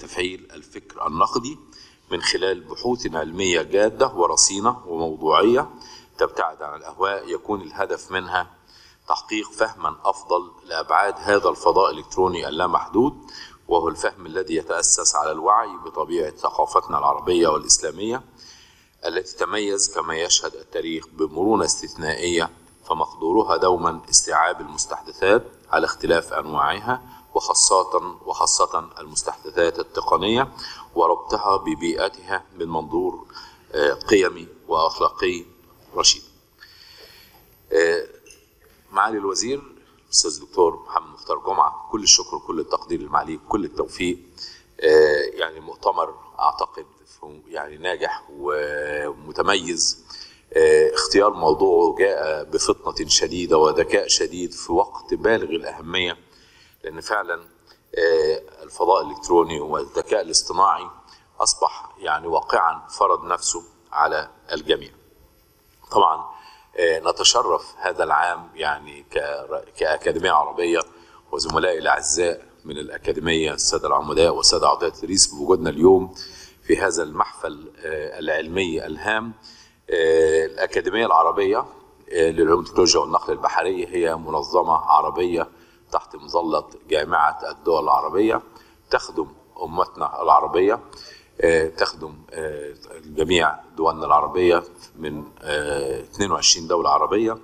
تفعيل الفكر النقدي من خلال بحوث علمية جادة ورصينة وموضوعية تبتعد عن الأهواء يكون الهدف منها تحقيق فهما أفضل لأبعاد هذا الفضاء الإلكتروني اللامحدود وهو الفهم الذي يتأسس على الوعي بطبيعة ثقافتنا العربية والإسلامية التي تميز كما يشهد التاريخ بمرونة استثنائية فمقدورها دوما استيعاب المستحدثات على اختلاف أنواعها وخاصة وخاصة المستحدثات التقنية وربطها ببيئتها من منظور آه، قيمي وأخلاقي رشيد. آه، معالي الوزير الأستاذ الدكتور محمد مختار جمعة كل الشكر وكل التقدير المعالي كل التوفيق آه، يعني مؤتمر أعتقد يعني ناجح ومتميز آه، اختيار موضوعه جاء بفطنة شديدة وذكاء شديد في وقت بالغ الأهمية لأن فعلا آه، الفضاء الإلكتروني والذكاء الاصطناعي أصبح يعني واقعا فرض نفسه على الجميع طبعا آه، نتشرف هذا العام يعني ك- كأكاديمية عربية وزملائي الأعزاء من الأكاديمية السادة العمداء والسادة أعضاء التدريس بوجودنا اليوم في هذا المحفل آه، العلمي الهام آه، الأكاديمية العربية آه، للعلوم التكنولوجيا والنقل البحري هي منظمة عربية تحت مظلة جامعة الدول العربية تخدم أمتنا العربية آه، تخدم آه، جميع دولنا العربية من آه، 22 دولة عربية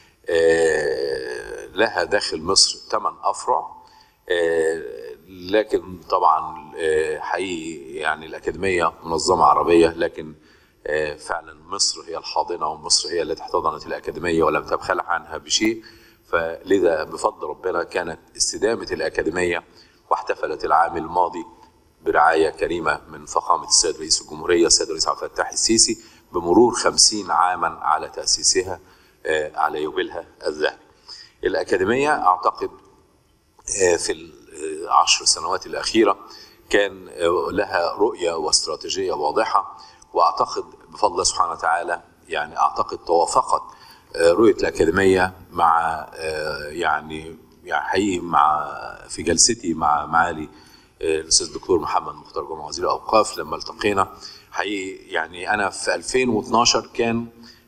آه، لها داخل مصر ثمان أفرع آه، لكن طبعا آه، حقيقي يعني الأكاديمية منظمة عربية لكن آه، فعلا مصر هي الحاضنة ومصر هي التي احتضنت الأكاديمية ولم تبخل عنها بشيء فلذا بفضل ربنا كانت استدامة الأكاديمية واحتفلت العام الماضي برعاية كريمة من فخامة السيد رئيس الجمهورية السيد الرئيس عبد الفتاح السيسي بمرور خمسين عاما على تأسيسها آه، على يوبيلها الذهبي الأكاديمية أعتقد آه، في العشر سنوات الأخيرة كان آه، لها رؤية واستراتيجية واضحة وأعتقد بفضل الله سبحانه وتعالى يعني أعتقد توافقت آه، رؤية الأكاديمية مع آه، يعني يعني حقيقي مع في جلستي مع معالي آه، الأستاذ الدكتور محمد مختار جمعة وزير الأوقاف لما التقينا حقيقي يعني أنا في 2012 كان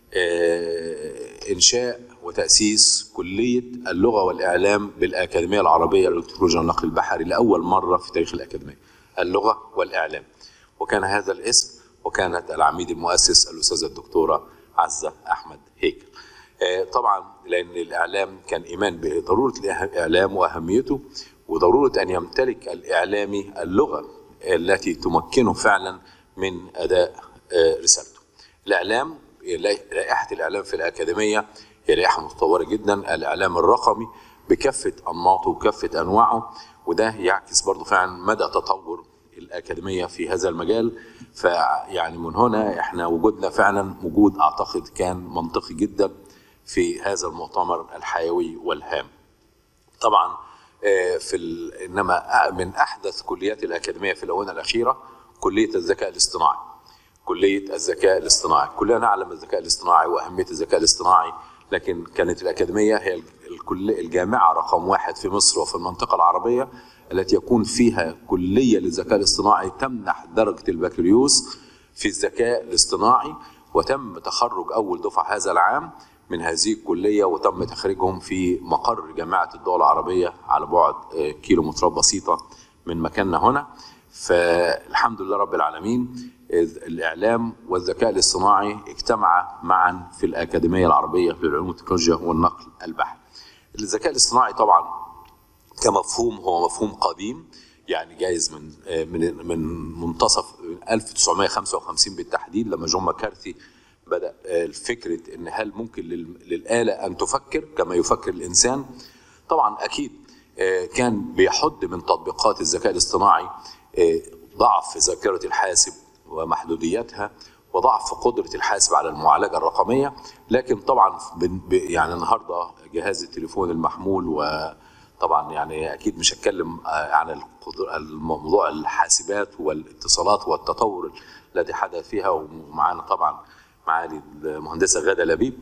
آه، إنشاء وتأسيس كلية اللغة والإعلام بالأكاديمية العربية للتكنولوجيا والنقل البحري لأول مرة في تاريخ الأكاديمية اللغة والإعلام وكان هذا الاسم وكانت العميد المؤسس الأستاذة الدكتورة عزة أحمد هيكل آه، طبعا لأن الإعلام كان إيمان بضرورة الإعلام وأهميته وضرورة أن يمتلك الإعلامي اللغة التي تمكنه فعلا من أداء آه، رسالته الإعلام لائحة الإعلام في الأكاديمية هي لائحة متطورة جدا الإعلام الرقمي بكافة أنماطه وكافة أنواعه وده يعكس برضو فعلا مدى تطور الأكاديمية في هذا المجال فيعني من هنا احنا وجودنا فعلا وجود أعتقد كان منطقي جدا في هذا المؤتمر الحيوي والهام طبعا آه، في ال... انما من احدث كليات الاكاديميه في الاونه الاخيره كليه الذكاء الاصطناعي كليه الذكاء الاصطناعي كلنا نعلم الذكاء الاصطناعي واهميه الذكاء الاصطناعي لكن كانت الاكاديميه هي الكل... الجامعه رقم واحد في مصر وفي المنطقه العربيه التي يكون فيها كليه للذكاء الاصطناعي تمنح درجه البكالوريوس في الذكاء الاصطناعي وتم تخرج اول دفعه هذا العام من هذه الكليه وتم تخريجهم في مقر جامعه الدول العربيه على بعد آه، كيلومترات بسيطه من مكاننا هنا فالحمد لله رب العالمين إذ الاعلام والذكاء الاصطناعي اجتمعا معا في الاكاديميه العربيه للعلوم والتكنولوجيا والنقل البحري. الذكاء الاصطناعي طبعا كمفهوم هو مفهوم قديم يعني جايز من من من منتصف 1955 بالتحديد لما جون ماكارثي بدا فكره ان هل ممكن لل- للاله ان تفكر كما يفكر الانسان طبعا اكيد آه، كان بيحد من تطبيقات الذكاء الاصطناعي آه، ضعف ذاكره الحاسب ومحدوديتها وضعف قدره الحاسب على المعالجه الرقميه لكن طبعا بن- ب- يعني النهارده جهاز التليفون المحمول وطبعا يعني اكيد مش هتكلم آه، عن القدر- الموضوع الحاسبات والاتصالات والتطور الذي حدث فيها ومعانا طبعا معالي المهندسه غاده لبيب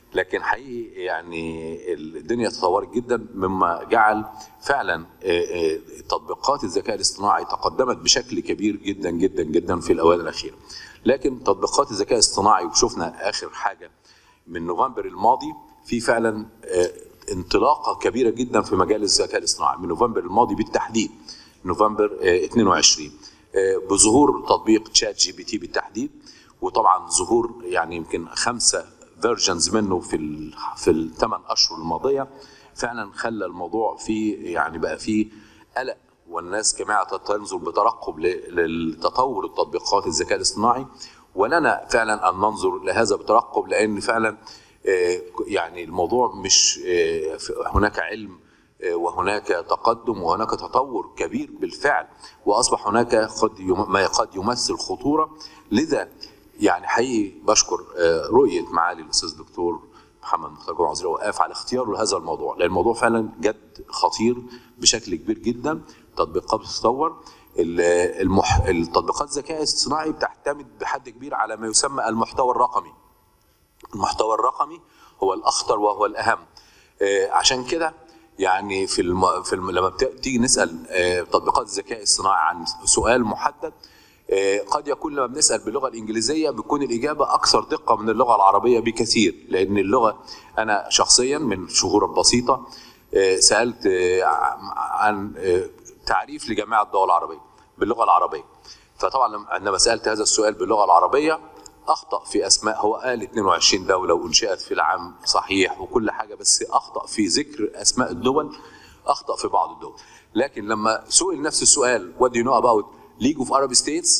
لكن حقيقي يعني الدنيا تطورت جدا مما جعل فعلا آه، آه، تطبيقات الذكاء الاصطناعي تقدمت بشكل كبير جدا جدا جدا في الاوان الاخيره لكن تطبيقات الذكاء الاصطناعي وشفنا اخر حاجه من نوفمبر الماضي في فعلا آه، انطلاقه كبيره جدا في مجال الذكاء الاصطناعي من نوفمبر الماضي بالتحديد نوفمبر آه، 22 آه، بظهور تطبيق تشات جي بي تي بالتحديد وطبعا ظهور يعني يمكن خمسه فيرجنز منه في ال في الثمان اشهر الماضيه فعلا خلى الموضوع فيه يعني بقى فيه قلق والناس جماعه تنظر بترقب ل- للتطور التطبيقات الذكاء الاصطناعي ولنا فعلا ان ننظر لهذا بترقب لان فعلا آه، يعني الموضوع مش آه، هناك علم آه، وهناك تقدم وهناك تطور كبير بالفعل واصبح هناك قد يم- ما قد يمثل خطوره لذا يعني حقيقي بشكر آه، رؤيه معالي الاستاذ الدكتور محمد مختار جمعه وزير الاوقاف على اختياره لهذا الموضوع لان الموضوع فعلا جد خطير بشكل كبير جدا تطبيقات بتتطور ال- المح... التطبيقات الذكاء الاصطناعي بتعتمد بحد كبير على ما يسمى المحتوى الرقمي المحتوى الرقمي هو الاخطر وهو الاهم آه، عشان كده يعني في الم... في الم... لما بت... تيجي نسال آه، تطبيقات الذكاء الصناعي عن سؤال محدد آه، قد يكون لما بنسال باللغه الانجليزيه بتكون الاجابه اكثر دقه من اللغه العربيه بكثير لان اللغه انا شخصيا من شهور بسيطه آه، سالت آه، عن آه، تعريف لجامعه الدول العربيه باللغه العربيه فطبعا لما- عندما سالت هذا السؤال باللغه العربيه اخطا في اسماء هو قال 22 دوله وانشئت في العام صحيح وكل حاجه بس اخطا في ذكر اسماء الدول اخطا في بعض الدول لكن لما سئل نفس السؤال what do you know about League of Arab States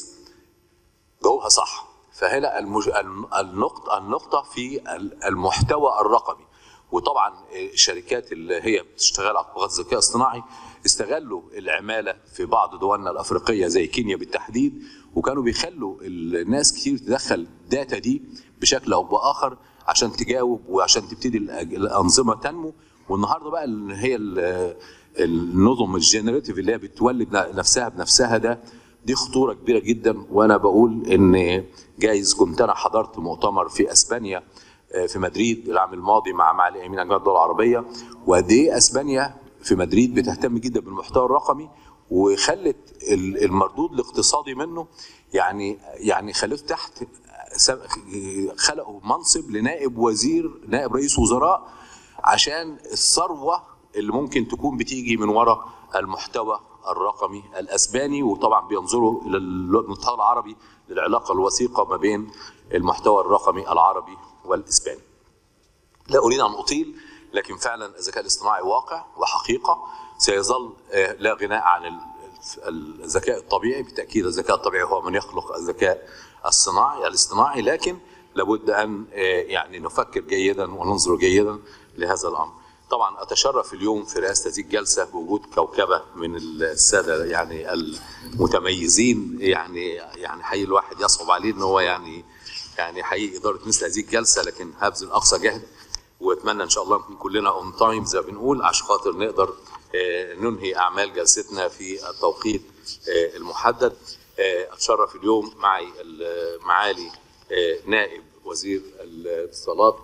جاوبها صح فهنا المج... النقطة النقطة في المحتوى الرقمي وطبعا الشركات اللي هي بتشتغل على تطبيقات الذكاء الاصطناعي استغلوا العمالة في بعض دولنا الأفريقية زي كينيا بالتحديد وكانوا بيخلوا الناس كتير تدخل الداتا دي بشكل أو بآخر عشان تجاوب وعشان تبتدي الأج- الأنظمة تنمو والنهارده بقى اللي هي ال- النظم الجنريتيف اللي هي بتولد نفسها بنفسها ده دي خطوره كبيره جدا وانا بقول ان جايز كنت انا حضرت مؤتمر في اسبانيا آه، في مدريد العام الماضي مع معالي امين جامعه الدول العربيه وقد ايه اسبانيا في مدريد بتهتم جدا بالمحتوى الرقمي وخلت ال- المردود الاقتصادي منه يعني يعني خلته تحت سب- خلقوا منصب لنائب وزير نائب رئيس وزراء عشان الثروه اللي ممكن تكون بتيجي من وراء المحتوى الرقمي الاسباني وطبعا بينظروا الى المحتوى العربي للعلاقه الوثيقه ما بين المحتوى الرقمي العربي والاسباني. لا اريد ان اطيل لكن فعلا الذكاء الاصطناعي واقع وحقيقه سيظل آه، لا غناء عن ال- ال- الذكاء الطبيعي بالتاكيد الذكاء الطبيعي هو من يخلق الذكاء الصناعي الاصطناعي لكن لابد ان آه، يعني نفكر جيدا وننظر جيدا لهذا الامر. طبعا اتشرف اليوم في رئاسه هذه الجلسه بوجود كوكبه من الساده يعني المتميزين يعني يعني حقيقي الواحد يصعب عليه ان هو يعني يعني حقيقي اداره مثل هذه الجلسه لكن هبذل اقصى جهد واتمنى ان شاء الله نكون كلنا اون تايم زي ما بنقول عشان خاطر نقدر آه، ننهي اعمال جلستنا في التوقيت آه، المحدد آه، اتشرف اليوم معي ال- معالي آه، نائب وزير الاتصالات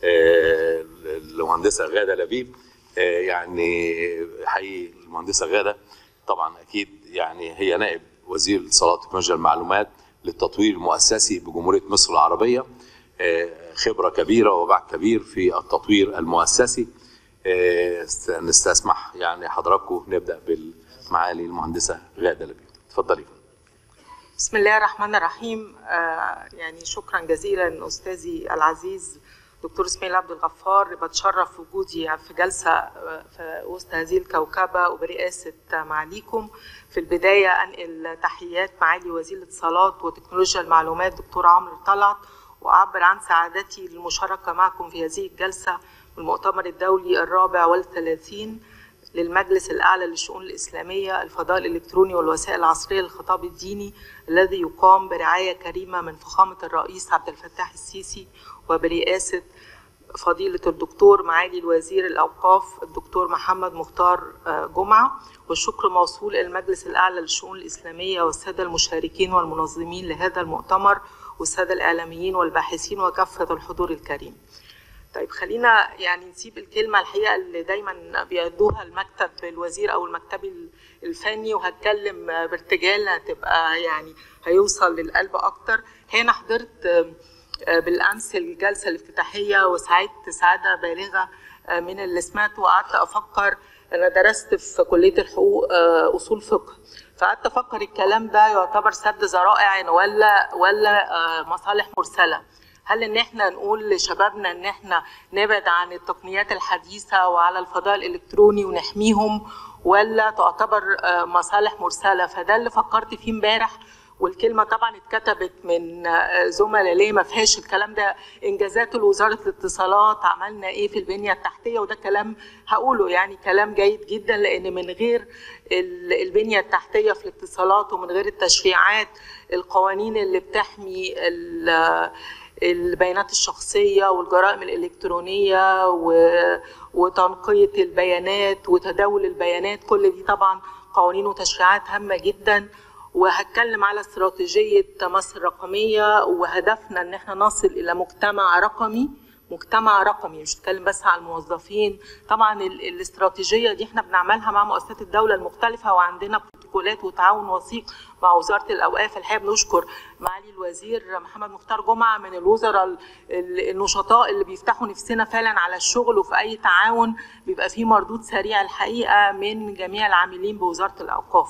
آه، المهندسه غاده لبيب آه، يعني حقيقي المهندسه غاده طبعا اكيد يعني هي نائب وزير الاتصالات وتكنولوجيا المعلومات للتطوير المؤسسي بجمهوريه مصر العربيه آه، خبره كبيره وبعد كبير في التطوير المؤسسي آه، است- نستسمح يعني حضراتكم نبدا بالمعالي المهندسه غاده لبيب اتفضلي بسم الله الرحمن الرحيم آه، يعني شكرا جزيلا استاذي العزيز دكتور اسماعيل عبد الغفار بتشرف وجودي في جلسه آه، في وسط هذه الكوكبه وبرئاسه معاليكم في البدايه انقل تحيات معالي وزير الاتصالات وتكنولوجيا المعلومات دكتور عمرو طلعت واعبر عن سعادتي للمشاركه معكم في هذه الجلسه والمؤتمر الدولي الرابع والثلاثين للمجلس الأعلى للشؤون الإسلامية الفضاء الإلكتروني والوسائل العصرية للخطاب الديني الذي يقام برعاية كريمة من فخامة الرئيس عبد الفتاح السيسي وبرئاسة فضيلة الدكتور معالي الوزير الأوقاف الدكتور محمد مختار آه، جمعة والشكر موصول إلى المجلس الأعلى للشؤون الإسلامية والسادة المشاركين والمنظمين لهذا المؤتمر والسادة الإعلاميين والباحثين وكافة الحضور الكريم طيب خلينا يعني نسيب الكلمة الحقيقة اللي دايما بيدوها المكتب الوزير أو المكتب الفني وهتكلم بارتجال هتبقى يعني هيوصل للقلب أكتر هنا حضرت بالأمس الجلسة الافتتاحية وسعدت سعادة بالغة من اللي سمعته وقعدت أفكر أنا درست في كلية الحقوق أصول فقه فقعدت أفكر الكلام ده يعتبر سد ذرائع ولا ولا مصالح مرسلة هل ان احنا نقول لشبابنا ان احنا نبعد عن التقنيات الحديثه وعلى الفضاء الالكتروني ونحميهم ولا تعتبر مصالح مرسله فده اللي فكرت فيه امبارح والكلمة طبعا اتكتبت من زملاء ليه ما فيهاش الكلام ده انجازات وزارة الاتصالات عملنا ايه في البنية التحتية وده كلام هقوله يعني كلام جيد جدا لان من غير البنية التحتية في الاتصالات ومن غير التشريعات القوانين اللي بتحمي البيانات الشخصية والجرائم الإلكترونية وتنقية البيانات وتداول البيانات كل دي طبعا قوانين وتشريعات هامة جدا وهتكلم على استراتيجية مصر الرقمية وهدفنا ان احنا نصل الى مجتمع رقمي مجتمع رقمي مش بتكلم بس على الموظفين طبعا الاستراتيجية دي احنا بنعملها مع مؤسسات الدولة المختلفة وعندنا بروتوكولات وتعاون وثيق مع وزارة الأوقاف الحقيقة بنشكر معالي الوزير محمد مختار جمعة من الوزراء النشطاء اللي بيفتحوا نفسنا فعلا على الشغل وفي أي تعاون بيبقى فيه مردود سريع الحقيقة من جميع العاملين بوزارة الأوقاف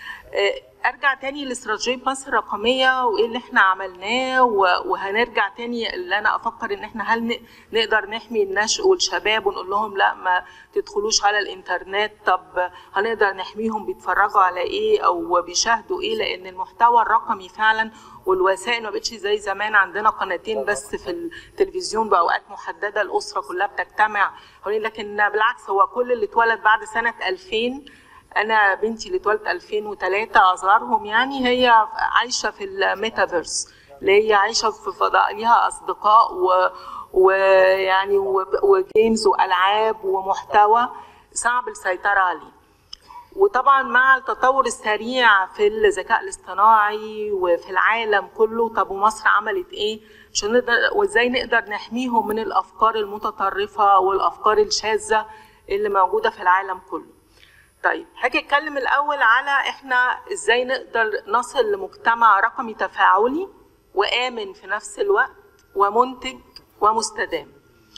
ارجع تاني لاستراتيجيه مصر الرقميه وايه اللي احنا عملناه وهنرجع تاني اللي انا افكر ان احنا هل نقدر نحمي النشء والشباب ونقول لهم لا ما تدخلوش على الانترنت طب هنقدر نحميهم بيتفرجوا على ايه او بيشاهدوا ايه لان المحتوى الرقمي فعلا والوسائل ما بقتش زي زمان عندنا قناتين بس في التلفزيون باوقات محدده الاسره كلها بتجتمع لكن بالعكس هو كل اللي اتولد بعد سنه 2000 انا بنتي اللي اتولدت 2003 اصغرهم يعني هي عايشه في الميتافيرس اللي هي عايشه في فضاء ليها اصدقاء و ويعني وجيمز والعاب ومحتوى صعب السيطره عليه وطبعا مع التطور السريع في الذكاء الاصطناعي وفي العالم كله طب ومصر عملت ايه عشان نقدر وازاي نقدر نحميهم من الافكار المتطرفه والافكار الشاذه اللي موجوده في العالم كله طيب هاجي اتكلم الاول على احنا ازاي نقدر نصل لمجتمع رقمي تفاعلي وامن في نفس الوقت ومنتج ومستدام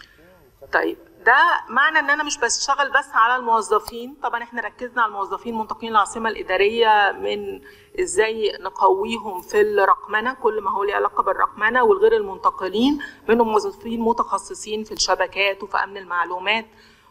طيب ده معنى ان انا مش بشتغل بس على الموظفين طبعا احنا ركزنا على الموظفين منتقلين العاصمه الاداريه من ازاي نقويهم في الرقمنه كل ما هو له علاقه بالرقمنه والغير المنتقلين منهم موظفين متخصصين في الشبكات وفي امن المعلومات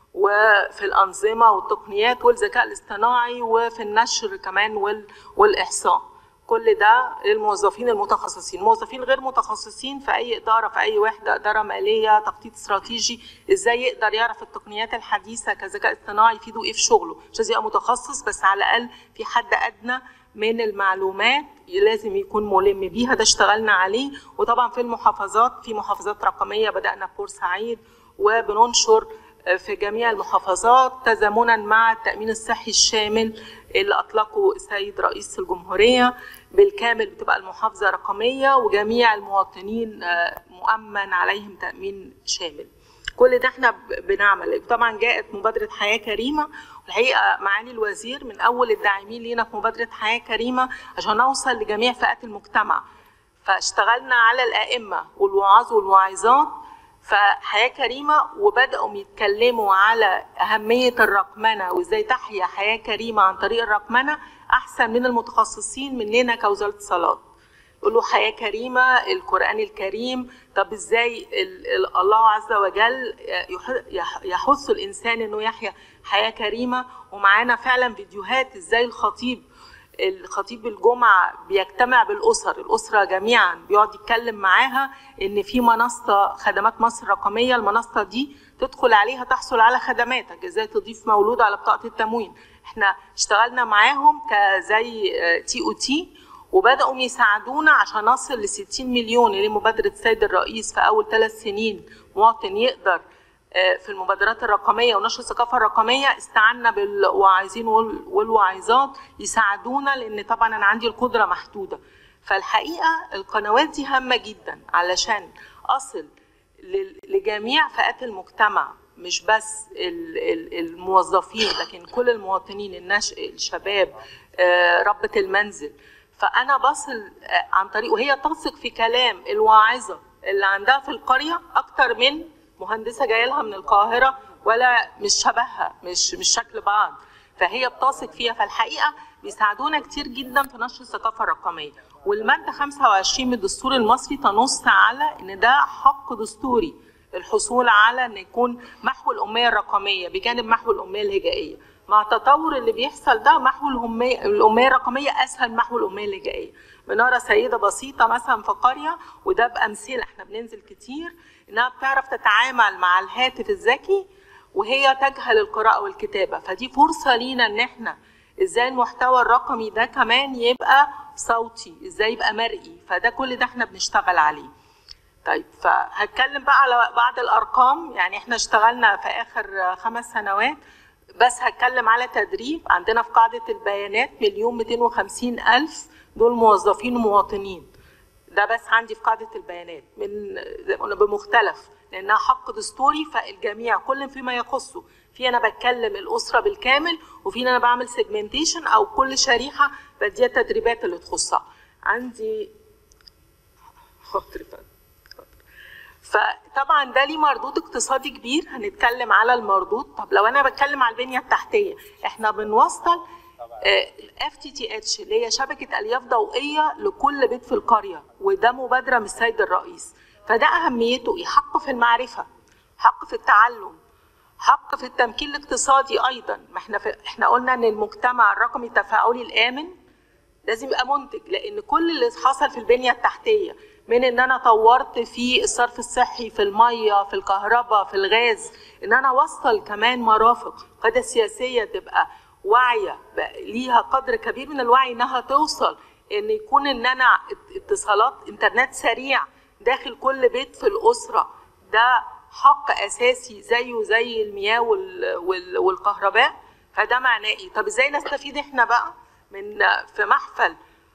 وفي الأنظمة والتقنيات والذكاء الاصطناعي وفي النشر كمان والإحصاء كل ده للموظفين المتخصصين موظفين غير متخصصين في أي إدارة في أي وحدة إدارة مالية تخطيط استراتيجي إزاي يقدر يعرف التقنيات الحديثة كذكاء اصطناعي يفيده إيه في شغله مش لازم يبقى متخصص بس على الأقل في حد أدنى من المعلومات لازم يكون ملم بيها ده اشتغلنا عليه وطبعا في المحافظات في محافظات رقمية بدأنا في بورسعيد وبننشر في جميع المحافظات تزامنا مع التأمين الصحي الشامل اللي أطلقه السيد رئيس الجمهورية بالكامل بتبقى المحافظة رقمية وجميع المواطنين مؤمن عليهم تأمين شامل كل ده احنا بنعمل طبعا جاءت مبادرة حياة كريمة والحقيقة معالي الوزير من أول الداعمين لينا في مبادرة حياة كريمة عشان نوصل لجميع فئات المجتمع فاشتغلنا على الأئمة والوعاظ والواعظات فحياة كريمة وبدأوا يتكلموا على أهمية الرقمنة وإزاي تحيا حياة كريمة عن طريق الرقمنة أحسن من المتخصصين مننا كوزارة اتصالات يقولوا حياة كريمة القرآن الكريم طب إزاي الله عز وجل يحث الإنسان إنه يحيا حياة كريمة ومعانا فعلا فيديوهات إزاي الخطيب الخطيب الجمعة بيجتمع بالأسر الأسرة جميعا بيقعد يتكلم معاها إن في منصة خدمات مصر الرقمية المنصة دي تدخل عليها تحصل على خدماتك إزاي تضيف مولود على بطاقة التموين احنا اشتغلنا معاهم كزي تي او تي وبدأوا يساعدونا عشان نصل ل 60 مليون اللي مبادرة السيد الرئيس في أول ثلاث سنين مواطن يقدر في المبادرات الرقميه ونشر الثقافه الرقميه استعنا بالواعظين والواعظات يساعدونا لان طبعا انا عندي القدره محدوده فالحقيقه القنوات دي هامه جدا علشان اصل لل- لجميع فئات المجتمع مش بس ال- ال- الموظفين لكن كل المواطنين النشء الشباب آه، ربة المنزل فأنا بصل آه، عن طريق وهي تثق في كلام الواعظة اللي عندها في القرية أكتر من مهندسة جاية لها من القاهرة ولا مش شبهها مش مش شكل بعض فهي بتثق فيها فالحقيقة بيساعدونا كتير جدا في نشر الثقافة الرقمية والمادة 25 من الدستور المصري تنص على إن ده حق دستوري الحصول على ان يكون محو الاميه الرقميه بجانب محو الاميه الهجائيه مع التطور اللي بيحصل ده محو الاميه الاميه الرقميه اسهل من محو الاميه الهجائيه بنرى سيده بسيطه مثلا في قريه وده بامثله احنا بننزل كتير انها بتعرف تتعامل مع الهاتف الذكي وهي تجهل القراءه والكتابه فدي فرصه لينا ان احنا ازاي المحتوى الرقمي ده كمان يبقى صوتي ازاي يبقى مرئي فده كل ده احنا بنشتغل عليه طيب فهتكلم بقى على بعض الارقام يعني احنا اشتغلنا في اخر خمس سنوات بس هتكلم على تدريب عندنا في قاعده البيانات مليون 250 الف دول موظفين ومواطنين ده بس عندي في قاعده البيانات من زي ما قلنا بمختلف لانها حق دستوري فالجميع كل فيما يخصه في انا بتكلم الاسره بالكامل وفي انا بعمل سيجمنتيشن او كل شريحه بديها التدريبات اللي تخصها عندي حاضر فندم. فطبعا ده ليه مردود اقتصادي كبير هنتكلم على المردود طب لو انا بتكلم على البنيه التحتيه احنا بنوصل اف تي تي اتش اللي هي شبكه الياف ضوئيه لكل بيت في القريه وده مبادره من السيد الرئيس فده اهميته ايه حق في المعرفه حق في التعلم حق في التمكين الاقتصادي ايضا ما احنا في احنا قلنا ان المجتمع الرقمي التفاعلي الامن لازم يبقى منتج لان كل اللي حصل في البنيه التحتيه من ان انا طورت في الصرف الصحي في الميه في الكهرباء في الغاز ان انا اوصل كمان مرافق القياده السياسيه تبقى واعيه بقى ليها قدر كبير من الوعي انها توصل ان يكون ان انا اتصالات انترنت سريع داخل كل بيت في الاسره ده حق اساسي زيه زي المياه وال- وال- والكهرباء فده معناه ايه طب ازاي نستفيد احنا بقى من في محفل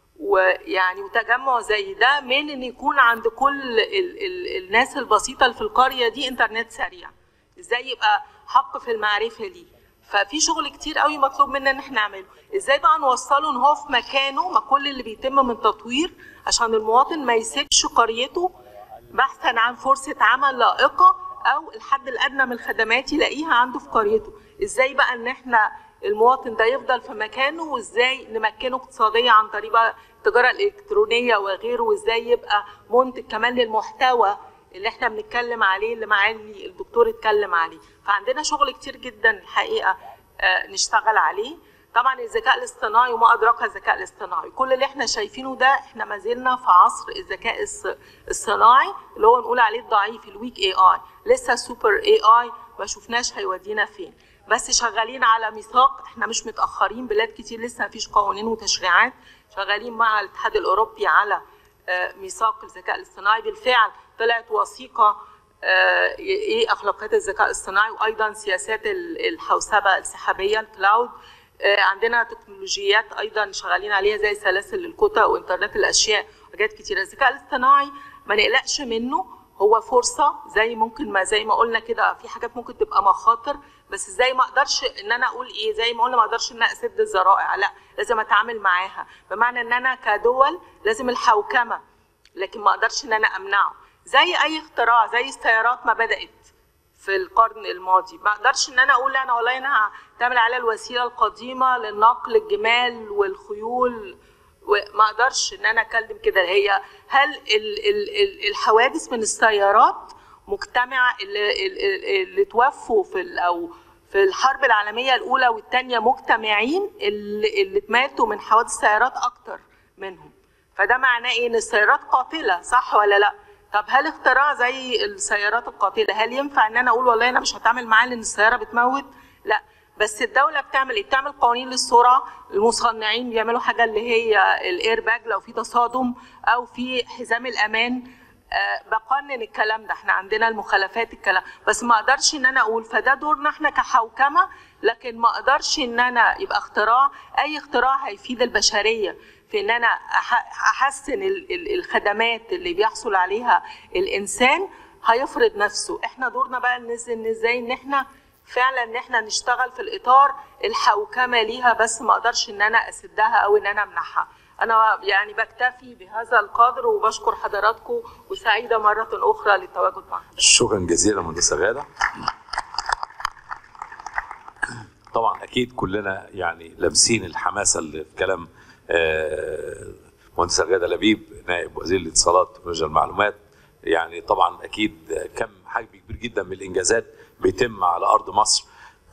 ويعني وتجمع زي ده من ان يكون عند كل ال ال الناس البسيطه اللي في القريه دي انترنت سريع ازاي يبقى حق في المعرفه ليه ففي شغل كتير قوي مطلوب منا ان احنا نعمله ازاي بقى نوصله ان هو في مكانه ما كل اللي بيتم من تطوير عشان المواطن ما يسيبش قريته بحثا عن فرصه عمل لائقه او الحد الادنى من الخدمات يلاقيها عنده في قريته ازاي بقى ان احنا المواطن ده يفضل في مكانه وازاي نمكنه اقتصاديا عن طريق بقى التجاره الالكترونيه وغيره وازاي يبقى منتج كمان للمحتوى اللي احنا بنتكلم عليه اللي معالي الدكتور اتكلم عليه فعندنا شغل كتير جدا الحقيقه آه، نشتغل عليه طبعا الذكاء الاصطناعي وما ادراك الذكاء الاصطناعي كل اللي احنا شايفينه ده احنا ما زلنا في عصر الذكاء الص- الصناعي اللي هو نقول عليه الضعيف الويك اي اي لسه سوبر اي اي ما شفناش هيودينا فين بس شغالين على ميثاق احنا مش متاخرين بلاد كتير لسه ما فيش قوانين وتشريعات شغالين مع الاتحاد الاوروبي على آه، ميثاق الذكاء الاصطناعي بالفعل طلعت وثيقه آه، ايه اخلاقيات الذكاء الاصطناعي وايضا سياسات ال- الحوسبه السحابيه الكلاود آه، عندنا تكنولوجيات ايضا شغالين عليها زي سلاسل الكتب وانترنت الاشياء وحاجات كتيره الذكاء الاصطناعي ما نقلقش منه هو فرصه زي ممكن ما زي ما قلنا كده في حاجات ممكن تبقى مخاطر بس ازاي ما اقدرش ان انا اقول ايه زي ما قلنا ما اقدرش ان انا اسد الذرائع لا لازم اتعامل معاها بمعنى ان انا كدول لازم الحوكمه لكن ما اقدرش ان انا امنعه زي اي اختراع زي السيارات ما بدات في القرن الماضي ما اقدرش ان انا اقول انا والله انا هتعمل على الوسيله القديمه للنقل الجمال والخيول وما اقدرش ان انا اتكلم كده هي هل ال ال ال الحوادث من السيارات مجتمعه اللي, اللي, اللي توفوا في ال- او في الحرب العالميه الاولى والثانيه مجتمعين اللي, اللي ماتوا من حوادث السيارات اكتر منهم فده معناه ايه ان السيارات قاتله صح ولا لا طب هل اختراع زي السيارات القاتله هل ينفع ان انا اقول والله انا مش هتعامل معاه لان السياره بتموت لا بس الدوله بتعمل ايه بتعمل قوانين للسرعه المصنعين بيعملوا حاجه اللي هي الاير باج لو في تصادم او في حزام الامان آه، بقنن الكلام ده احنا عندنا المخالفات الكلام بس ما اقدرش ان انا اقول فده دورنا احنا كحوكمه لكن ما اقدرش ان انا يبقى اختراع اي اختراع هيفيد البشريه في ان انا أح- احسن ال- ال- الخدمات اللي بيحصل عليها الانسان هيفرض نفسه احنا دورنا بقى ننزل ان ازاي ان احنا فعلا ان احنا نشتغل في الاطار الحوكمه ليها بس ما اقدرش ان انا اسدها او ان انا امنعها انا يعني بكتفي بهذا القدر وبشكر حضراتكم وسعيده مره اخرى للتواجد معكم شكرا جزيلا مهندسه غاده طبعا اكيد كلنا يعني لامسين الحماسه اللي في كلام آه، مهندسه غاده لبيب نائب وزير الاتصالات وتكنولوجيا المعلومات يعني طبعا اكيد كم حجم كبير جدا من الانجازات بيتم على ارض مصر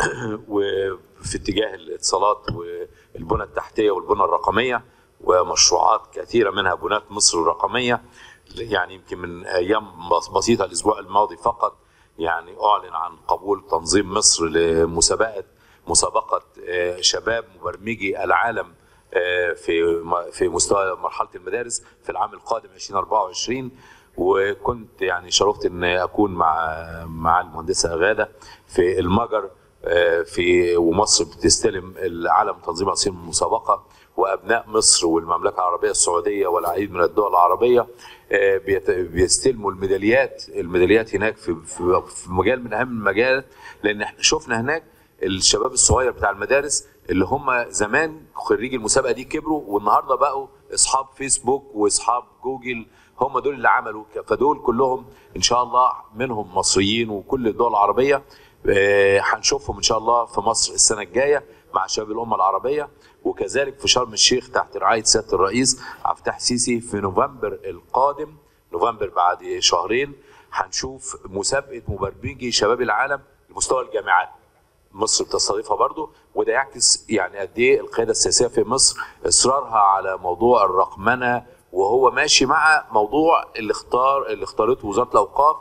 وفي اتجاه الاتصالات والبنى التحتيه والبنى الرقميه ومشروعات كثيره منها بنات مصر الرقميه يعني يمكن من ايام بسيطه الاسبوع الماضي فقط يعني اعلن عن قبول تنظيم مصر لمسابقه مسابقه آه، شباب مبرمجي العالم آه، في في مستوى مرحله المدارس في العام القادم 2024 وكنت يعني شرفت ان اكون مع مع المهندسه غاده في المجر آه، في ومصر بتستلم العالم تنظيم عصير المسابقه وابناء مصر والمملكه العربيه السعوديه والعديد من الدول العربيه آه، بيت- بيستلموا الميداليات الميداليات هناك في في في مجال من اهم المجالات لان احنا شفنا هناك الشباب الصغير بتاع المدارس اللي هم زمان خريجي المسابقه دي كبروا والنهارده بقوا اصحاب فيسبوك واصحاب جوجل هم دول اللي عملوا ك- فدول كلهم ان شاء الله منهم مصريين وكل الدول العربيه آه، هنشوفهم ان شاء الله في مصر السنه الجايه مع شباب الامه العربيه وكذلك في شرم الشيخ تحت رعايه سياده الرئيس عبد الفتاح السيسي في نوفمبر القادم نوفمبر بعد شهرين هنشوف مسابقه مبرمجي شباب العالم لمستوى الجامعات مصر بتستضيفها برضو وده يعكس يعني قد ايه القياده السياسيه في مصر اصرارها على موضوع الرقمنه وهو ماشي مع موضوع اللي اختار اللي اختارته وزاره الاوقاف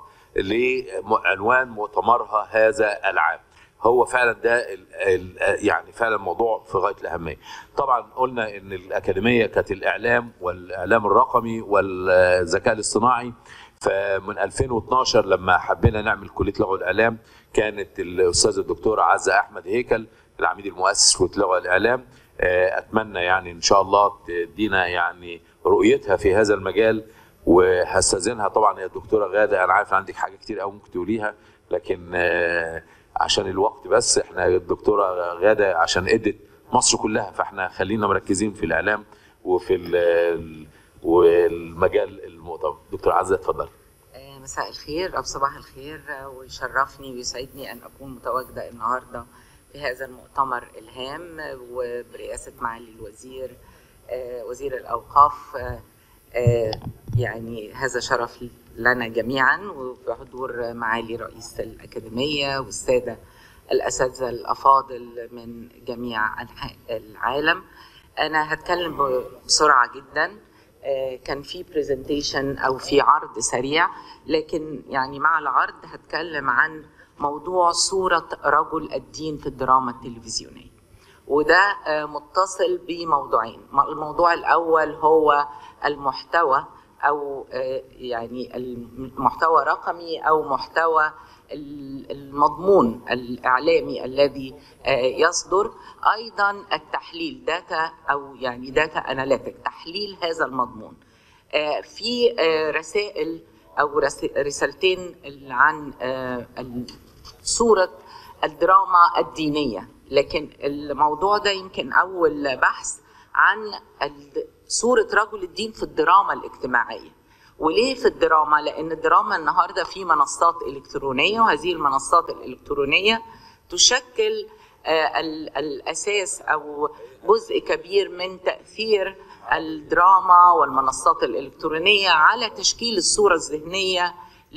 لعنوان مؤتمرها هذا العام. هو فعلا ده ال ال يعني فعلا موضوع في غايه الاهميه. طبعا قلنا ان الاكاديميه كانت الاعلام والاعلام الرقمي والذكاء الاصطناعي فمن 2012 لما حبينا نعمل كليه لغه والاعلام كانت الاستاذه الدكتوره عزه احمد هيكل العميد المؤسس كليه لغه والاعلام آه، اتمنى يعني ان شاء الله تدينا يعني رؤيتها في هذا المجال وهستاذنها طبعا يا دكتوره غاده انا عارف عندك حاجه كتير قوي ممكن تقوليها لكن آه، عشان الوقت بس احنا الدكتوره غاده عشان ادت مصر كلها فاحنا خلينا مركزين في الاعلام وفي ال- والمجال المؤتمر دكتور عزه اتفضل آه، مساء الخير أو صباح الخير آه، ويشرفني ويسعدني أن أكون متواجدة النهاردة في هذا المؤتمر الهام آه، وبرئاسة معالي الوزير آه، وزير الأوقاف آه، آه، يعني هذا شرف لنا جميعا وبحضور معالي رئيس الأكاديمية والسادة الأساتذة الأفاضل من جميع أنحاء العالم أنا هتكلم بسرعة جدا آه، كان في برزنتيشن او في عرض سريع لكن يعني مع العرض هتكلم عن موضوع صورة رجل الدين في الدراما التلفزيونية وده آه، متصل بموضوعين الموضوع الأول هو المحتوى أو آه، يعني المحتوى رقمي أو محتوى ال- المضمون الإعلامي الذي آه، يصدر أيضا التحليل داتا أو يعني داتا أناليتيك تحليل هذا المضمون آه، في آه، رسائل أو رس- رسالتين عن آه، ال- صورة الدراما الدينية لكن الموضوع ده يمكن أول بحث عن ال- صورة رجل الدين في الدراما الاجتماعية وليه في الدراما؟ لأن الدراما النهاردة في منصات إلكترونية وهذه المنصات الإلكترونية تشكل آه، ال- الأساس أو جزء كبير من تأثير الدراما والمنصات الإلكترونية على تشكيل الصورة الذهنية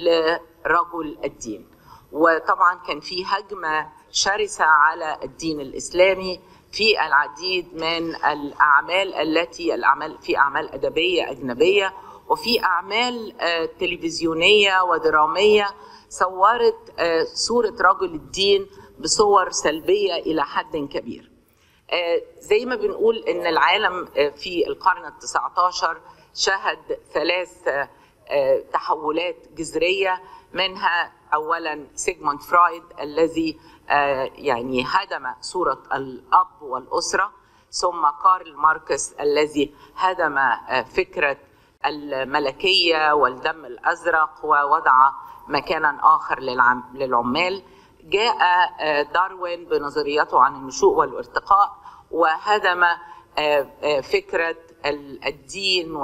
لرجل الدين وطبعا كان في هجمة شرسة على الدين الإسلامي في العديد من الأعمال التي الأعمال في أعمال أدبية أجنبية وفي أعمال آه، تلفزيونية ودرامية صورت آه، صورة رجل الدين بصور سلبية إلى حد كبير آه، زي ما بنقول ان العالم آه، في القرن التسعة عشر شهد ثلاث آه، آه، تحولات جذرية منها اولا سيغموند فرويد الذي آه، يعني هدم صورة الاب والاسرة ثم كارل ماركس الذي هدم آه، فكرة الملكيه والدم الازرق ووضع مكانا اخر للعم للعمال جاء آه، داروين بنظريته عن النشوء والارتقاء وهدم آه، آه، فكره ال- الدين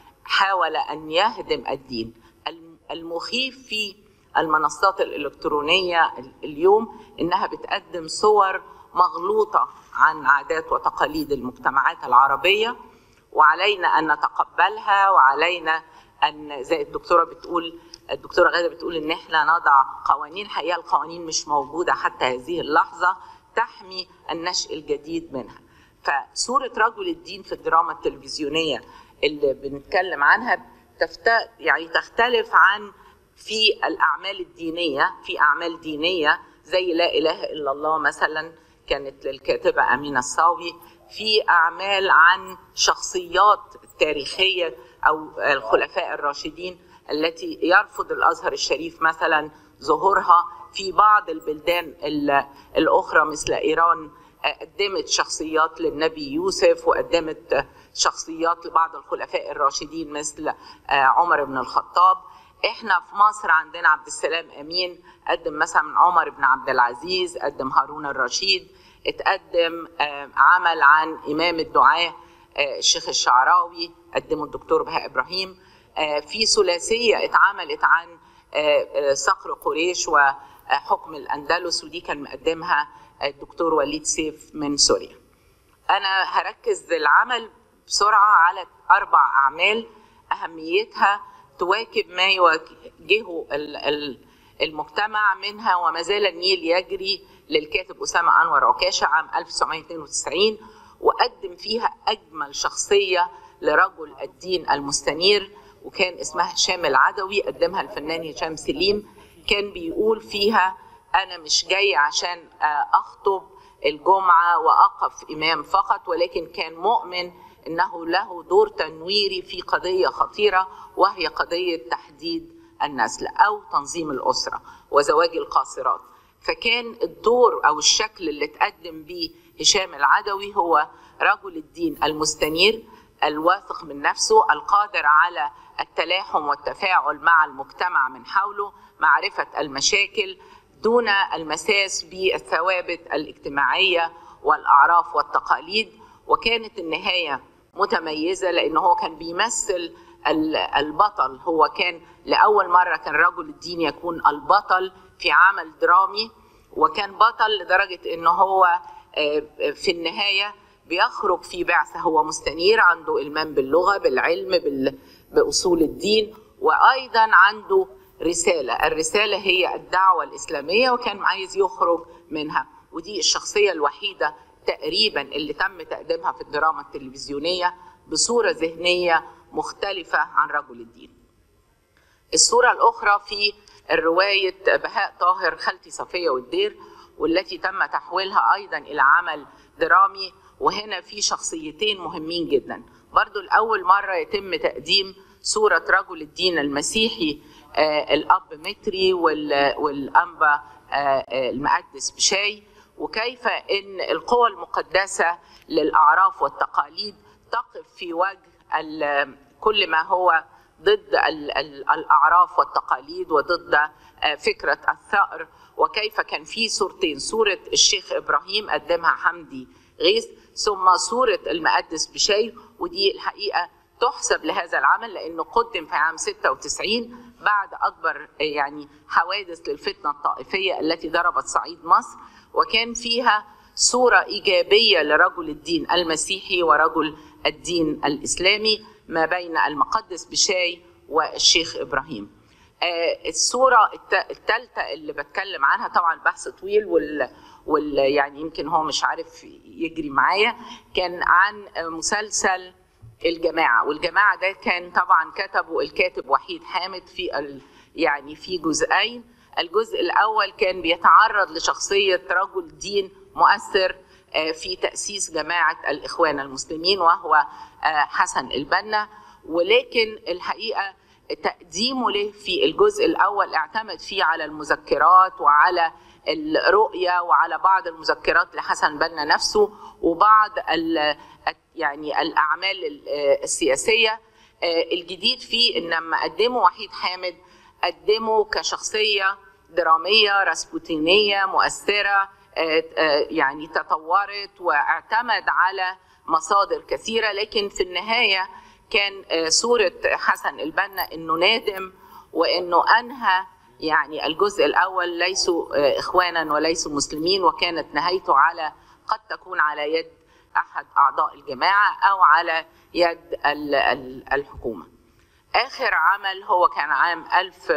وحاول ان يهدم الدين الم- المخيف في المنصات الالكترونيه ال- اليوم انها بتقدم صور مغلوطه عن عادات وتقاليد المجتمعات العربيه وعلينا ان نتقبلها وعلينا ان زي الدكتوره بتقول الدكتوره غاده بتقول ان احنا نضع قوانين حقيقه القوانين مش موجوده حتى هذه اللحظه تحمي النشء الجديد منها فصوره رجل الدين في الدراما التلفزيونيه اللي بنتكلم عنها تفت... يعني تختلف عن في الاعمال الدينيه في اعمال دينيه زي لا اله الا الله مثلا كانت للكاتبه امينه الصاوي في اعمال عن شخصيات تاريخيه او الخلفاء الراشدين التي يرفض الازهر الشريف مثلا ظهورها في بعض البلدان ال- الاخرى مثل ايران قدمت شخصيات للنبي يوسف وقدمت شخصيات لبعض الخلفاء الراشدين مثل عمر بن الخطاب احنا في مصر عندنا عبد السلام امين قدم مثلا عمر بن عبد العزيز قدم هارون الرشيد اتقدم آه، عمل عن امام الدعاه آه، الشيخ الشعراوي قدمه الدكتور بهاء ابراهيم آه، في ثلاثيه اتعملت عن آه، آه، صقر قريش وحكم الاندلس ودي كان مقدمها الدكتور وليد سيف من سوريا انا هركز العمل بسرعه على اربع اعمال اهميتها تواكب ما يواجهه ال- ال- المجتمع منها وما زال النيل يجري للكاتب اسامه انور عكاشه عام 1992 وقدم فيها اجمل شخصيه لرجل الدين المستنير وكان اسمها هشام العدوي قدمها الفنان هشام سليم كان بيقول فيها انا مش جاي عشان آه، اخطب الجمعه واقف امام فقط ولكن كان مؤمن انه له دور تنويري في قضيه خطيره وهي قضيه تحديد النسل او تنظيم الاسره وزواج القاصرات فكان الدور او الشكل اللي تقدم به هشام العدوي هو رجل الدين المستنير الواثق من نفسه القادر على التلاحم والتفاعل مع المجتمع من حوله معرفه المشاكل دون المساس بالثوابت الاجتماعيه والاعراف والتقاليد وكانت النهايه متميزه لان هو كان بيمثل ال- البطل هو كان لاول مره كان رجل الدين يكون البطل في عمل درامي وكان بطل لدرجه ان هو آه، في النهايه بيخرج في بعثه هو مستنير عنده المام باللغه بالعلم بال- باصول الدين وايضا عنده رساله الرساله هي الدعوه الاسلاميه وكان عايز يخرج منها ودي الشخصيه الوحيده تقريبا اللي تم تقديمها في الدراما التلفزيونيه بصوره ذهنيه مختلفه عن رجل الدين الصورة الأخرى في الرواية بهاء طاهر خالتي صفية والدير والتي تم تحويلها أيضا إلى عمل درامي وهنا في شخصيتين مهمين جدا برضو الأول مرة يتم تقديم صورة رجل الدين المسيحي آه الأب متري وال- والأنبا آه آه المقدس بشاي وكيف ان القوى المقدسه للاعراف والتقاليد تقف في وجه ال- كل ما هو ضد ال- ال- الاعراف والتقاليد وضد آه، فكره الثأر وكيف كان في صورتين صوره الشيخ ابراهيم قدمها حمدي غيث ثم صوره المقدس بشاي ودي الحقيقه تحسب لهذا العمل لانه قدم في عام 96 بعد اكبر يعني حوادث للفتنه الطائفيه التي ضربت صعيد مصر وكان فيها صوره ايجابيه لرجل الدين المسيحي ورجل الدين الاسلامي ما بين المقدس بشاي والشيخ ابراهيم. آه، الصوره الثالثه اللي بتكلم عنها طبعا البحث طويل وال وال يعني يمكن هو مش عارف يجري معايا كان عن آه، مسلسل الجماعة والجماعة ده كان طبعا كتبه الكاتب وحيد حامد في ال... يعني في جزئين الجزء الأول كان بيتعرض لشخصية رجل دين مؤثر آه، في تأسيس جماعة الإخوان المسلمين وهو آه، حسن البنا ولكن الحقيقة تقديمه له في الجزء الأول اعتمد فيه على المذكرات وعلى الرؤية وعلى بعض المذكرات لحسن بنا نفسه وبعض ال- يعني الأعمال ال- السياسية الجديد فيه ان لما قدموا وحيد حامد قدمه كشخصيه دراميه راسبوتينيه مؤثره يعني تطورت واعتمد على مصادر كثيره لكن في النهايه كان صوره حسن البنا انه نادم وانه انهى يعني الجزء الاول ليسوا اخوانا وليسوا مسلمين وكانت نهايته على قد تكون على يد احد اعضاء الجماعه او على يد الحكومه. اخر عمل هو كان عام 1000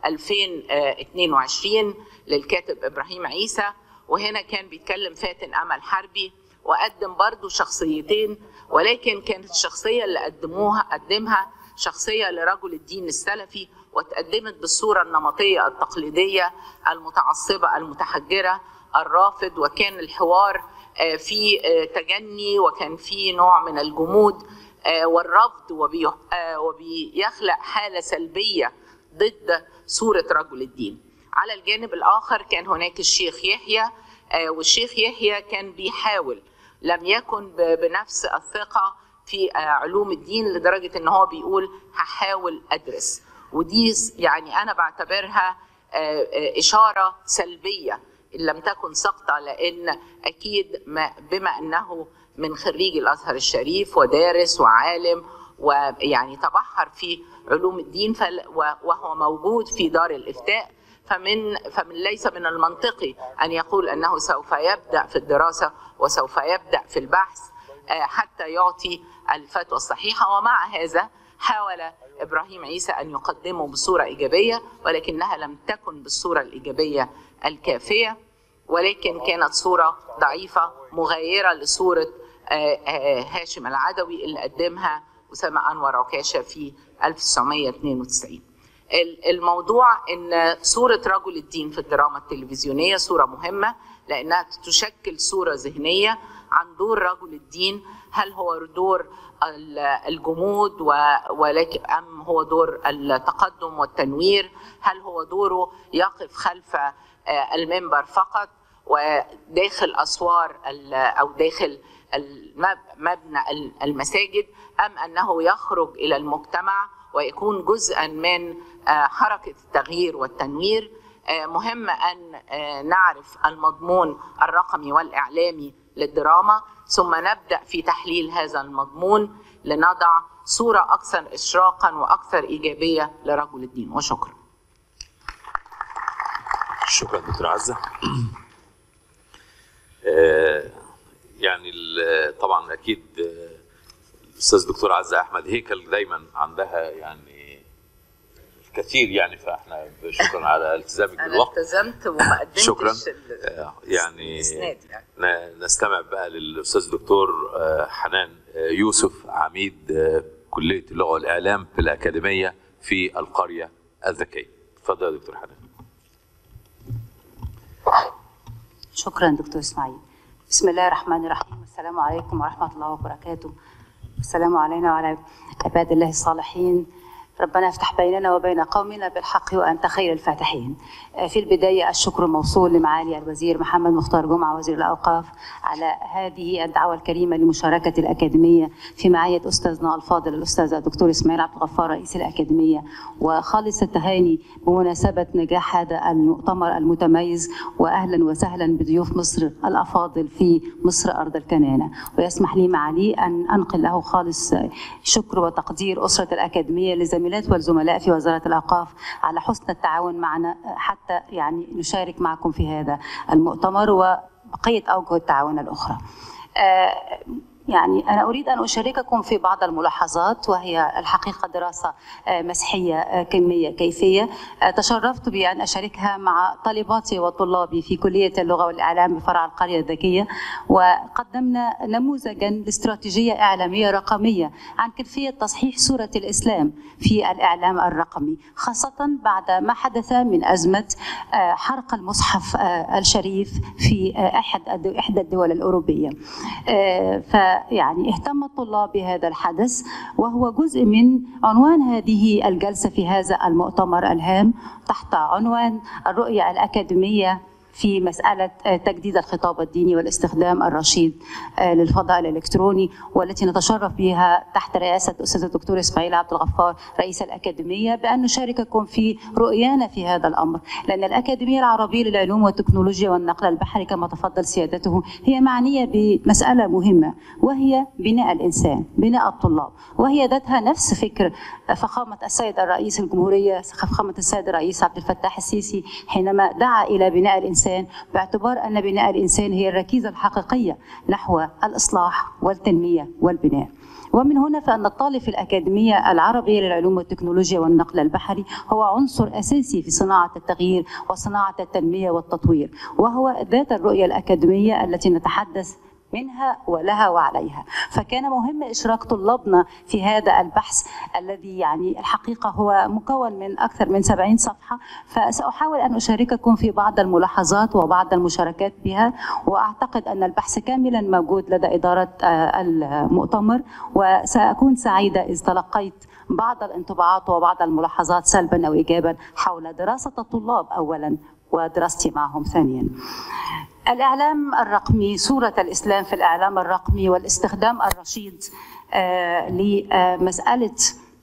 2022 للكاتب ابراهيم عيسى وهنا كان بيتكلم فاتن امل حربي وقدم برضو شخصيتين ولكن كانت الشخصيه اللي قدموها قدمها شخصيه لرجل الدين السلفي وتقدمت بالصوره النمطيه التقليديه المتعصبه المتحجره الرافض وكان الحوار في تجني وكان في نوع من الجمود والرفض وبيخلق حاله سلبيه ضد صوره رجل الدين. على الجانب الاخر كان هناك الشيخ يحيى والشيخ يحيى كان بيحاول لم يكن بنفس الثقه في علوم الدين لدرجه ان هو بيقول هحاول ادرس ودي يعني انا بعتبرها اشاره سلبيه ان لم تكن سقطه لان اكيد ما بما انه من خريج الازهر الشريف ودارس وعالم ويعني تبحر في علوم الدين وهو موجود في دار الافتاء فمن فمن ليس من المنطقي ان يقول انه سوف يبدا في الدراسه وسوف يبدا في البحث حتى يعطي الفتوى الصحيحه ومع هذا حاول ابراهيم عيسى ان يقدمه بصوره ايجابيه ولكنها لم تكن بالصوره الايجابيه الكافيه ولكن كانت صوره ضعيفه مغايره لصوره هاشم العدوي اللي قدمها اسامه انور عكاشه في 1992 الموضوع ان صوره رجل الدين في الدراما التلفزيونيه صوره مهمه لانها تشكل صوره ذهنيه عن دور رجل الدين هل هو دور الجمود ولكن ام هو دور التقدم والتنوير هل هو دوره يقف خلف المنبر فقط وداخل اسوار او داخل مبنى المساجد ام انه يخرج الى المجتمع ويكون جزءا من حركه التغيير والتنوير مهم ان نعرف المضمون الرقمي والاعلامي للدراما ثم نبدا في تحليل هذا المضمون لنضع صوره اكثر اشراقا واكثر ايجابيه لرجل الدين وشكرا. شكرا دكتور عزه. يعني طبعا اكيد الاستاذ دكتور عزه احمد هيكل دايما عندها يعني الكثير يعني فاحنا شكرا على التزامك انا بالوقت التزمت وما قدمتش شكرا ال- آه، يعني الإسناد يعني. ن- نستمع بقى للاستاذ دكتور آه، حنان آه، يوسف عميد آه، كليه اللغه والاعلام في الاكاديميه في القريه الذكيه اتفضل يا دكتور حنان شكرا دكتور اسماعيل بسم الله الرحمن الرحيم السلام عليكم ورحمه الله وبركاته السلام علينا وعلى عباد الله الصالحين ربنا افتح بيننا وبين قومنا بالحق وانت خير الفاتحين. آه، في البدايه الشكر موصول لمعالي الوزير محمد مختار جمعه وزير الاوقاف على هذه الدعوه الكريمه لمشاركه الاكاديميه في معيه استاذنا الفاضل الاستاذ الدكتور اسماعيل عبد الغفار رئيس الاكاديميه وخالص التهاني بمناسبه نجاح هذا المؤتمر المتميز واهلا وسهلا بضيوف مصر الافاضل في مصر ارض الكنانه ويسمح لي معالي ان انقل له خالص شكر وتقدير اسره الاكاديميه لزميلات والزملاء في وزاره الاوقاف على حسن التعاون معنا حتى يعني نشارك معكم في هذا المؤتمر وبقيه اوجه التعاون الاخرى. آه، يعني أنا أريد أن أشارككم في بعض الملاحظات وهي الحقيقة دراسة آه، مسحية آه، كمية كيفية آه، تشرفت بأن أشاركها مع طالباتي وطلابي في كلية اللغة والإعلام بفرع القرية الذكية وقدمنا نموذجا لاستراتيجية إعلامية رقمية عن كيفية تصحيح صورة الإسلام في الإعلام الرقمي خاصة بعد ما حدث من أزمة آه، حرق المصحف آه، الشريف في آه، أحد الدو- إحدى الدول الأوروبية آه، فيعني اهتم الطلاب بهذا الحدث وهو جزء من عنوان هذه الجلسة في هذا المؤتمر الهام تحت عنوان الرؤية الأكاديمية في مسألة تجديد الخطاب الديني والاستخدام الرشيد للفضاء الإلكتروني والتي نتشرف بها تحت رئاسة الأستاذ الدكتور إسماعيل عبد الغفار رئيس الأكاديمية بأن نشارككم في رؤيانا في هذا الأمر لأن الأكاديمية العربية للعلوم والتكنولوجيا والنقل البحري كما تفضل سيادته هي معنية بمسألة مهمة وهي بناء الإنسان بناء الطلاب وهي ذاتها نفس فكر فخامة السيد الرئيس الجمهورية فخامة السيد الرئيس عبد الفتاح السيسي حينما دعا إلى بناء الإنسان باعتبار أن بناء الإنسان هي الركيزة الحقيقية نحو الإصلاح والتنمية والبناء ومن هنا فأن الطالب في الأكاديمية العربية للعلوم والتكنولوجيا والنقل البحري هو عنصر أساسي في صناعة التغيير وصناعة التنمية والتطوير وهو ذات الرؤية الأكاديمية التي نتحدث منها ولها وعليها فكان مهم إشراك طلابنا في هذا البحث الذي يعني الحقيقة هو مكون من أكثر من 70 صفحة فسأحاول أن أشارككم في بعض الملاحظات وبعض المشاركات بها وأعتقد أن البحث كاملا موجود لدى إدارة المؤتمر وسأكون سعيدة إذ تلقيت بعض الانطباعات وبعض الملاحظات سلبا أو إيجابا حول دراسة الطلاب أولا ودراستي معهم ثانيا الإعلام الرقمي صورة الإسلام في الإعلام الرقمي والاستخدام الرشيد لمسألة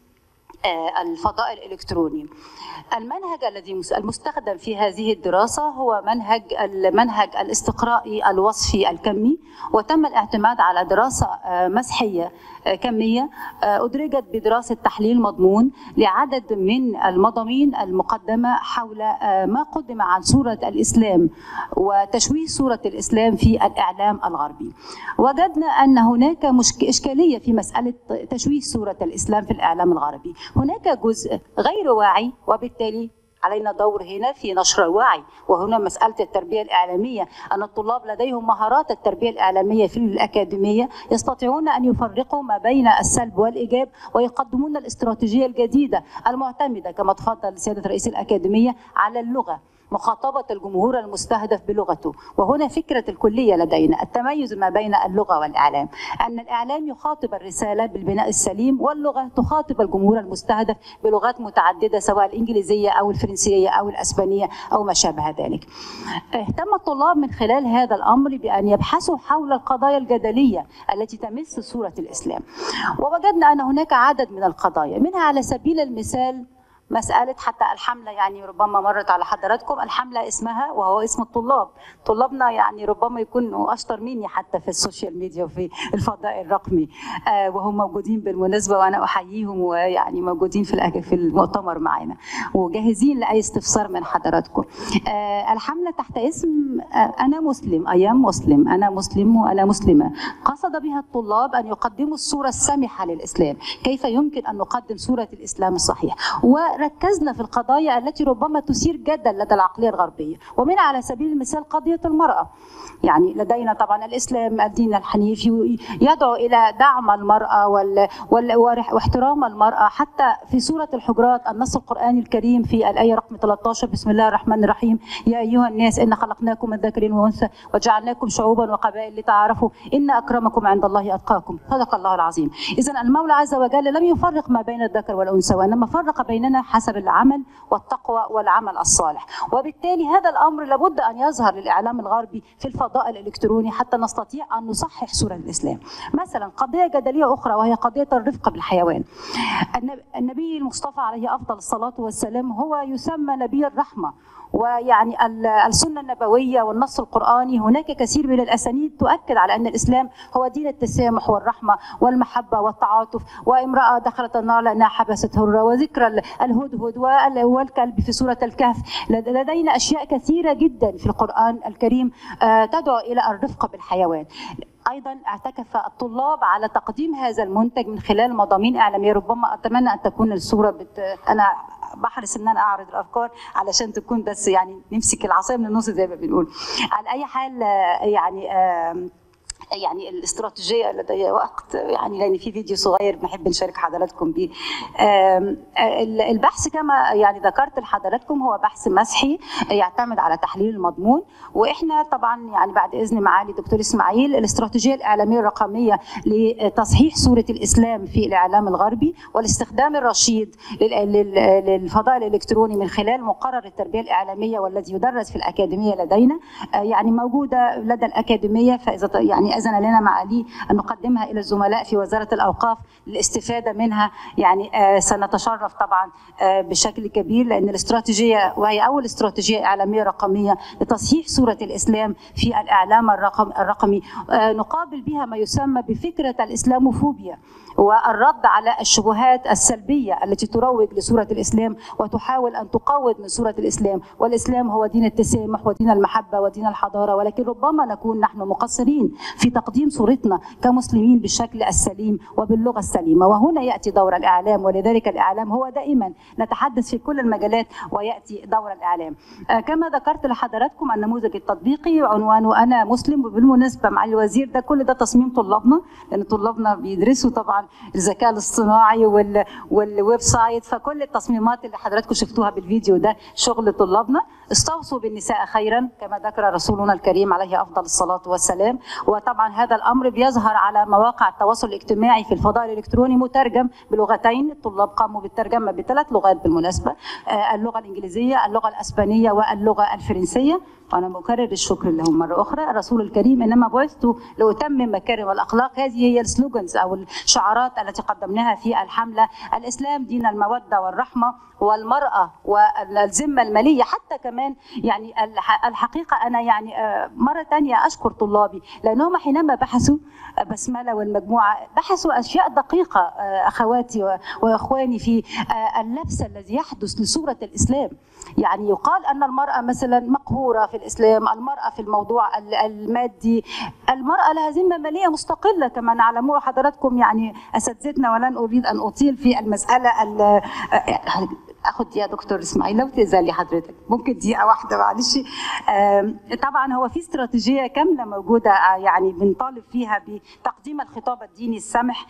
الفضاء الإلكتروني المنهج الذي المستخدم في هذه الدراسة هو منهج المنهج الاستقرائي الوصفي الكمي وتم الاعتماد على دراسة مسحية كمية أدرجت بدراسة تحليل مضمون لعدد من المضامين المقدمة حول ما قدم عن صورة الإسلام وتشويه صورة الإسلام في الإعلام الغربي وجدنا أن هناك إشكالية في مسألة تشويه صورة الإسلام في الإعلام الغربي هناك جزء غير واعي وبالتالي علينا دور هنا في نشر الوعي وهنا مسألة التربية الإعلامية أن الطلاب لديهم مهارات التربية الإعلامية في الأكاديمية يستطيعون أن يفرقوا ما بين السلب والإيجاب ويقدمون الاستراتيجية الجديدة المعتمدة كما تفضل سيادة رئيس الأكاديمية على اللغة مخاطبة الجمهور المستهدف بلغته وهنا فكرة الكلية لدينا التميز ما بين اللغة والإعلام أن الإعلام يخاطب الرسالة بالبناء السليم واللغة تخاطب الجمهور المستهدف بلغات متعددة سواء الإنجليزية أو الفرنسية أو الأسبانية أو ما شابه ذلك اهتم الطلاب من خلال هذا الأمر بأن يبحثوا حول القضايا الجدلية التي تمس صورة الإسلام ووجدنا أن هناك عدد من القضايا منها على سبيل المثال مسألة حتى الحملة يعني ربما مرت على حضراتكم الحملة اسمها وهو اسم الطلاب طلابنا يعني ربما يكونوا أشطر مني حتى في السوشيال ميديا وفي الفضاء الرقمي آه وهم موجودين بالمناسبة وأنا أحييهم ويعني موجودين في في المؤتمر معنا وجاهزين لأي استفسار من حضراتكم آه الحملة تحت اسم آه أنا مسلم أيام مسلم أنا مسلم وأنا مسلمة قصد بها الطلاب أن يقدموا الصورة السمحة للإسلام كيف يمكن أن نقدم صورة الإسلام الصحيح و ركزنا في القضايا التي ربما تثير جدل لدى العقلية الغربية ومنها على سبيل المثال قضية المرأة يعني لدينا طبعا الإسلام الدين الحنيف يدعو إلى دعم المرأة وال... وال... واحترام المرأة حتى في سورة الحجرات النص القرآني الكريم في الآية رقم 13 بسم الله الرحمن الرحيم يا أيها الناس إن خلقناكم من ذكر وأنثى وجعلناكم شعوبا وقبائل لتعارفوا إن أكرمكم عند الله أتقاكم صدق الله العظيم إذا المولى عز وجل لم يفرق ما بين الذكر والأنثى وإنما فرق بيننا حسب العمل والتقوى والعمل الصالح وبالتالي هذا الأمر لابد أن يظهر للإعلام الغربي في الفضاء الإلكتروني حتى نستطيع أن نصحح صورة الإسلام مثلا قضية جدلية أخرى وهي قضية الرفق بالحيوان النبي المصطفى عليه أفضل الصلاة والسلام هو يسمى نبي الرحمة ويعني السنة النبوية والنص القرآني هناك كثير من الأسانيد تؤكد على أن الإسلام هو دين التسامح والرحمة والمحبة والتعاطف وامرأة دخلت النار لأنها حبست هرة وذكر الهدهد والكلب في سورة الكهف لدينا أشياء كثيرة جدا في القرآن الكريم تدعو إلى الرفق بالحيوان ايضا اعتكف الطلاب على تقديم هذا المنتج من خلال مضامين اعلاميه ربما اتمنى ان تكون الصوره بت... انا بحرص ان انا اعرض الافكار علشان تكون بس يعني نمسك العصايه من النص زي ما بنقول على اي حال يعني يعني الاستراتيجيه لدي وقت يعني لان في فيديو صغير بنحب نشارك حضراتكم بيه آم، آه، البحث كما يعني ذكرت لحضراتكم هو بحث مسحي يعتمد على تحليل المضمون واحنا طبعا يعني بعد اذن معالي دكتور اسماعيل الاستراتيجيه الاعلاميه الرقميه لتصحيح صوره الاسلام في الاعلام الغربي والاستخدام الرشيد لل- لل- للفضاء الالكتروني من خلال مقرر التربيه الاعلاميه والذي يدرس في الاكاديميه لدينا آه، يعني موجوده لدى الاكاديميه فاذا ط- يعني اذن لنا معاليه ان نقدمها الى الزملاء في وزاره الاوقاف للاستفاده منها يعني آه، سنتشرف طبعا آه، بشكل كبير لان الاستراتيجيه وهي اول استراتيجيه اعلاميه رقميه لتصحيح صوره الاسلام في الاعلام الرقم الرقمي آه، نقابل بها ما يسمى بفكره الاسلاموفوبيا والرد على الشبهات السلبيه التي تروج لصوره الاسلام وتحاول ان تقوض من صوره الاسلام والاسلام هو دين التسامح ودين المحبه ودين الحضاره ولكن ربما نكون نحن مقصرين في تقديم صورتنا كمسلمين بالشكل السليم وباللغه السليمه وهنا ياتي دور الاعلام ولذلك الاعلام هو دائما نتحدث في كل المجالات وياتي دور الاعلام آه، كما ذكرت لحضراتكم النموذج التطبيقي عنوانه انا مسلم وبالمناسبه مع الوزير ده كل ده تصميم طلابنا لان طلابنا بيدرسوا طبعا الذكاء الاصطناعي وال والويب سايت فكل التصميمات اللي حضراتكم شفتوها بالفيديو ده شغل طلابنا استوصوا بالنساء خيرا كما ذكر رسولنا الكريم عليه افضل الصلاه والسلام وطبعا هذا الامر بيظهر على مواقع التواصل الاجتماعي في الفضاء الالكتروني مترجم بلغتين الطلاب قاموا بالترجمه بثلاث لغات بالمناسبه آه، اللغه الانجليزيه اللغه الاسبانيه واللغه الفرنسيه وانا مكرر الشكر لهم مره اخرى الرسول الكريم انما بعثت لاتمم مكارم الاخلاق هذه هي السلوجنز او الشعارات التي قدمناها في الحمله الاسلام دين الموده والرحمه والمراه والذمه الماليه حتى كمان يعني الح- الحقيقه انا يعني آه، مره ثانيه اشكر طلابي لانهم حينما بحثوا آه، بسمله والمجموعه بحثوا اشياء دقيقه آه، اخواتي و- واخواني في آه، اللبس الذي يحدث لصوره الاسلام يعني يقال ان المراه مثلا مقهوره في الاسلام المراه في الموضوع ال- المادي المراه لها ذمه ماليه مستقله كما نعلمه حضراتكم يعني اساتذتنا ولن اريد ان اطيل في المساله ال- اخد يا دكتور اسماعيل لو تاذن لي حضرتك ممكن دقيقه واحده معلش آم، طبعا هو في استراتيجيه كامله موجوده آه، يعني بنطالب فيها بتقديم الخطاب الديني السمح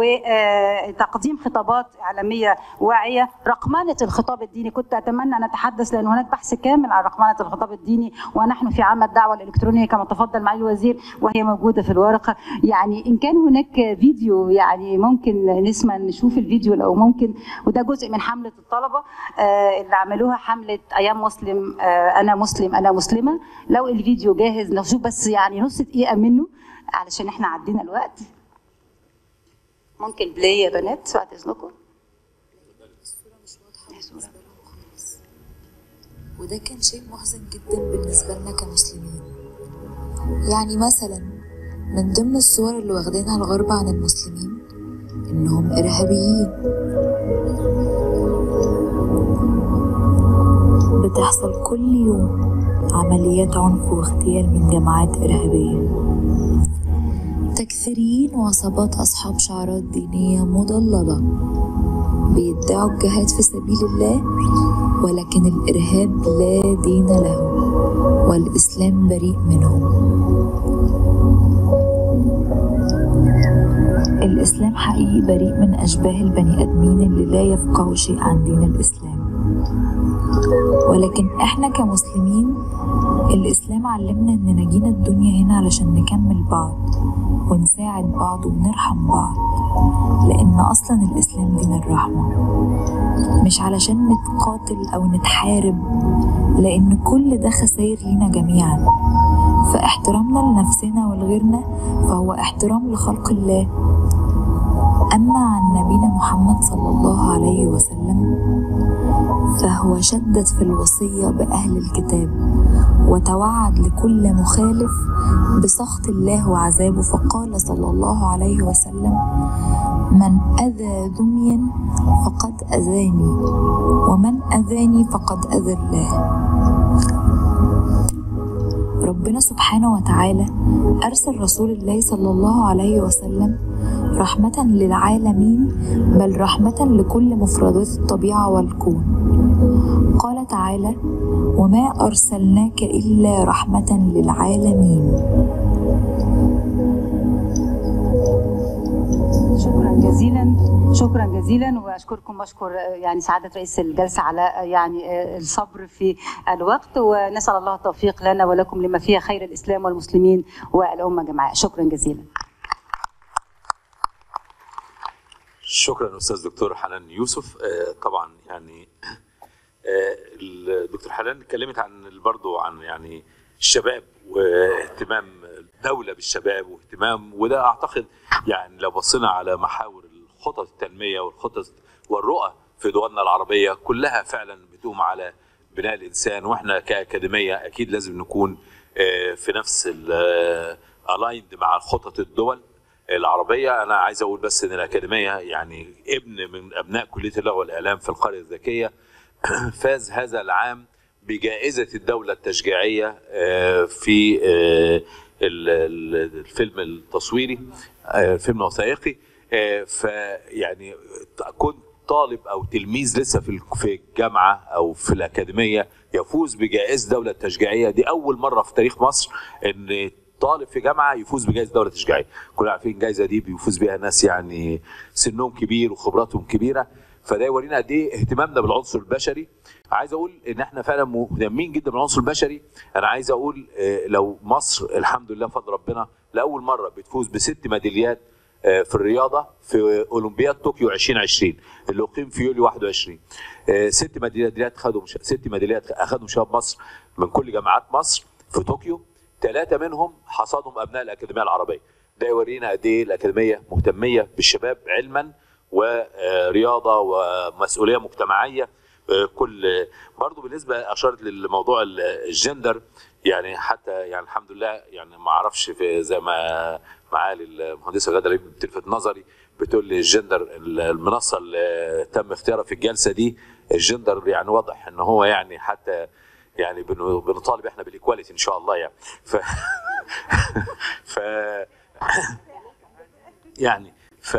وتقديم خطابات اعلاميه واعيه رقمنه الخطاب الديني كنت اتمنى ان اتحدث لان هناك بحث كامل عن رقمنه الخطاب الديني ونحن في عام الدعوه الالكترونيه كما تفضل معالي الوزير وهي موجوده في الورقه يعني ان كان هناك فيديو يعني ممكن نسمع نشوف الفيديو لو ممكن وده جزء من حمله الطلبه آه، اللي عملوها حمله ايام مسلم آه، انا مسلم انا مسلمه لو الفيديو جاهز نشوف بس يعني نص دقيقه منه علشان احنا عدينا الوقت ممكن بلاي يا بنات بعد اذنكم وده كان شيء محزن جدا بالنسبة لنا كمسلمين يعني مثلا من ضمن الصور اللي واخدينها الغرب عن المسلمين إنهم إرهابيين بتحصل كل يوم عمليات عنف واغتيال من جماعات إرهابية تكفيريين وعصابات أصحاب شعارات دينية مضللة بيدعوا الجهاد في سبيل الله ولكن الإرهاب لا دين له والإسلام بريء منه الإسلام حقيقي بريء من أشباه البني آدمين اللي لا يفقهوا شيء عن دين الإسلام ولكن إحنا كمسلمين الإسلام علمنا إننا جينا الدنيا هنا علشان نكمل بعض ونساعد بعض ونرحم بعض لأن أصلا الإسلام دين الرحمة مش علشان نتقاتل أو نتحارب لأن كل ده خسائر لينا جميعا فاحترامنا لنفسنا ولغيرنا فهو احترام لخلق الله أما عن نبينا محمد صلى الله عليه وسلم فهو شدد في الوصية بأهل الكتاب وتوعد لكل مخالف بسخط الله وعذابه فقال صلى الله عليه وسلم من أذى دميا فقد أذاني ومن أذاني فقد أذى الله ربنا سبحانه وتعالى أرسل رسول الله صلى الله عليه وسلم رحمة للعالمين بل رحمة لكل مفردات الطبيعة والكون قال تعالى وما أرسلناك إلا رحمة للعالمين جزيلا شكرا جزيلا واشكركم واشكر يعني سعاده رئيس الجلسه على يعني الصبر في الوقت ونسال الله التوفيق لنا ولكم لما فيه خير الاسلام والمسلمين والامه جمعاء شكرا جزيلا شكرا استاذ دكتور حنان يوسف آه، طبعا يعني آه، الدكتور حنان اتكلمت عن برضه عن يعني الشباب واهتمام الدوله بالشباب واهتمام وده اعتقد يعني لو بصينا على محاور الخطط التنميه والخطط والرؤى في دولنا العربيه كلها فعلا بتقوم على بناء الانسان واحنا كاكاديميه اكيد لازم نكون آه، في نفس الالايند مع خطط الدول العربيه انا عايز اقول بس ان الاكاديميه يعني ابن من ابناء كليه اللغه والاعلام في القريه الذكيه فاز هذا العام بجائزه الدوله التشجيعيه آه، في آه، ال- ال- الفيلم التصويري آه، فيلم وثائقي آه، فيعني كنت طالب او تلميذ لسه في ال- في الجامعه او في الاكاديميه يفوز بجائزه دوله تشجيعيه دي اول مره في تاريخ مصر ان طالب في جامعه يفوز بجائزه دوله تشجيعيه كلنا عارفين الجائزه دي بيفوز بيها ناس يعني سنهم كبير وخبراتهم كبيره فده يورينا قد ايه اهتمامنا بالعنصر البشري عايز اقول ان احنا فعلا مهتمين جدا بالعنصر البشري انا عايز اقول آه، لو مصر الحمد لله بفضل ربنا لاول مره بتفوز بست ميداليات آه، في الرياضه في اولمبياد طوكيو 2020 اللي اقيم في يوليو 21 آه، ست ميداليات خدوا ست ميداليات اخذهم شباب مصر من كل جامعات مصر في طوكيو ثلاثه منهم حصادهم ابناء الاكاديميه العربيه ده يورينا قد ايه الاكاديميه مهتميه بالشباب علما ورياضه ومسؤوليه مجتمعيه آه، كل برضو بالنسبه اشارت للموضوع ال- الجندر يعني حتى يعني الحمد لله يعني ما اعرفش في زي ما معالي المهندسه غاده لبيب بتلفت نظري بتقول لي الجندر المنصه اللي تم اختيارها في الجلسه دي الجندر يعني واضح ان هو يعني حتى يعني بن- بنطالب احنا بالايكواليتي ان شاء الله يعني ف ف يعني ف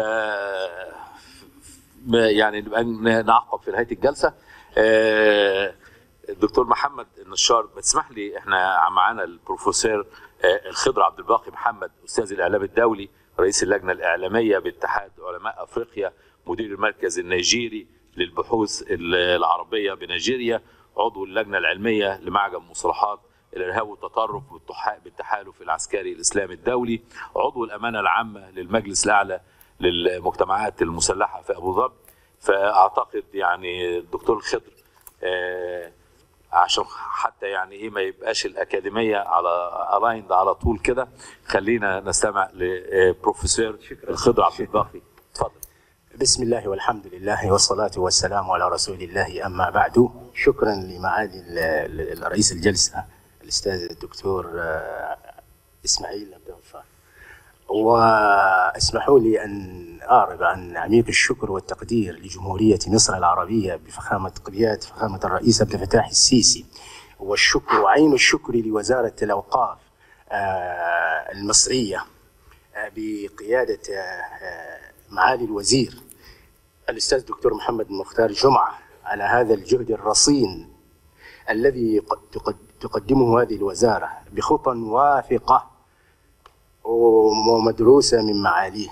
ما- يعني نبقى نعقب في نهايه الجلسه آه، الدكتور محمد النشار بتسمح لي احنا معانا البروفيسور آه، الخضر عبد الباقي محمد استاذ الاعلام الدولي رئيس اللجنه الاعلاميه باتحاد علماء افريقيا مدير المركز النيجيري للبحوث العربيه بنيجيريا عضو اللجنه العلميه لمعجم مصطلحات الارهاب والتطرف بالتح- بالتحالف العسكري الاسلامي الدولي عضو الامانه العامه للمجلس الاعلى للمجتمعات المسلحه في ابو ظبي فاعتقد يعني الدكتور الخضر آه، عشان حتى يعني ايه ما يبقاش الاكاديميه على الايند على طول كده خلينا نستمع لبروفيسور الخضر عبد الباقي اتفضل بسم الله والحمد لله والصلاة والسلام على رسول الله أما بعد شكرا لمعالي ال- ال- رئيس الجلسة الأستاذ الدكتور آه، إسماعيل عبد الغفار واسمحوا لي أن أعرب عن عميق الشكر والتقدير لجمهورية مصر العربية بفخامة قيادة فخامة الرئيس عبد الفتاح السيسي والشكر وعين الشكر لوزارة الأوقاف آه، المصرية آه، بقيادة آه، آه، معالي الوزير الأستاذ الدكتور محمد مختار جمعة على هذا الجهد الرصين الذي قد تقد- تقدمه هذه الوزارة بخطى وافقة ومدروسة من معاليه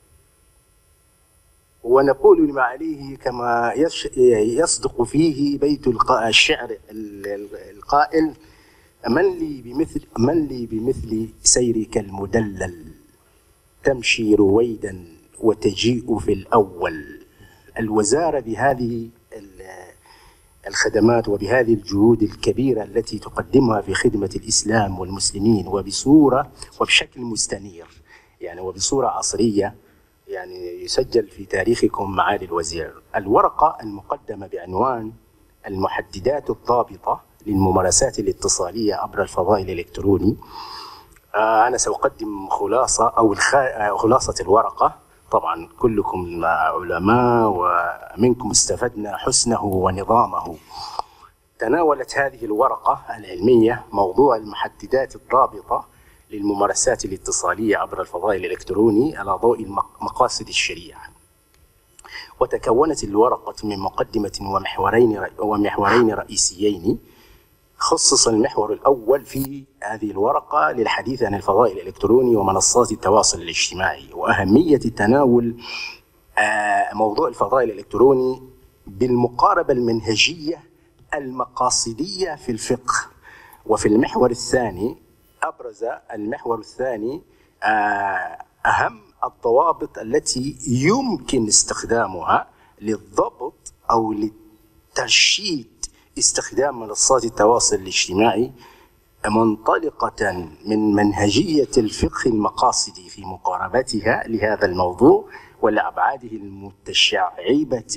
ونقول لمعاليه كما يش- يصدق فيه بيت الق- الشعر ال- ال- القائل من لي بمثل من لي بمثل سيرك المدلل تمشي رويدا وتجيء في الأول الوزارة بهذه ال- الخدمات وبهذه الجهود الكبيرة التي تقدمها في خدمة الإسلام والمسلمين وبصورة وبشكل مستنير يعني وبصورة عصرية يعني يسجل في تاريخكم معالي الوزير الورقة المقدمة بعنوان المحددات الضابطة للممارسات الاتصالية عبر الفضاء الإلكتروني آه، أنا سأقدم خلاصة أو الخ- آه، خلاصة الورقة طبعا كلكم علماء ومنكم استفدنا حسنه ونظامه تناولت هذه الورقة العلمية موضوع المحددات الضابطة للممارسات الاتصالية عبر الفضاء الإلكتروني على ضوء المق- مقاصد الشريعة وتكونت الورقة من مقدمة ومحورين رئ- ومحورين رئيسيين خصص المحور الأول في هذه الورقة للحديث عن الفضاء الإلكتروني ومنصات التواصل الاجتماعي وأهمية تناول آه، موضوع الفضاء الإلكتروني بالمقاربة المنهجية المقاصدية في الفقه وفي المحور الثاني أبرز المحور الثاني آه، أهم الضوابط التي يمكن استخدامها للضبط أو لترشيد استخدام منصات التواصل الاجتماعي منطلقة من منهجية الفقه المقاصدي في مقاربتها لهذا الموضوع ولأبعاده المتشعبة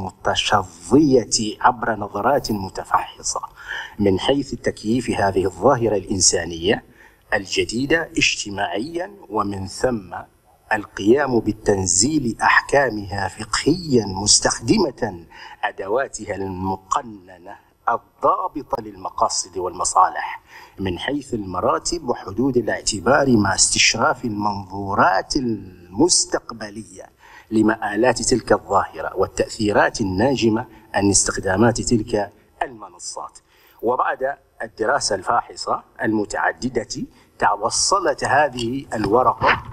المتشظية عبر نظرات متفحصة من حيث تكييف هذه الظاهرة الإنسانية الجديدة اجتماعيا ومن ثم القيام بالتنزيل أحكامها فقهيا مستخدمة أدواتها المقننة الضابطة للمقاصد والمصالح من حيث المراتب وحدود الاعتبار مع استشراف المنظورات المستقبلية لمآلات تلك الظاهرة والتأثيرات الناجمة عن استخدامات تلك المنصات وبعد الدراسة الفاحصة المتعددة توصلت هذه الورقة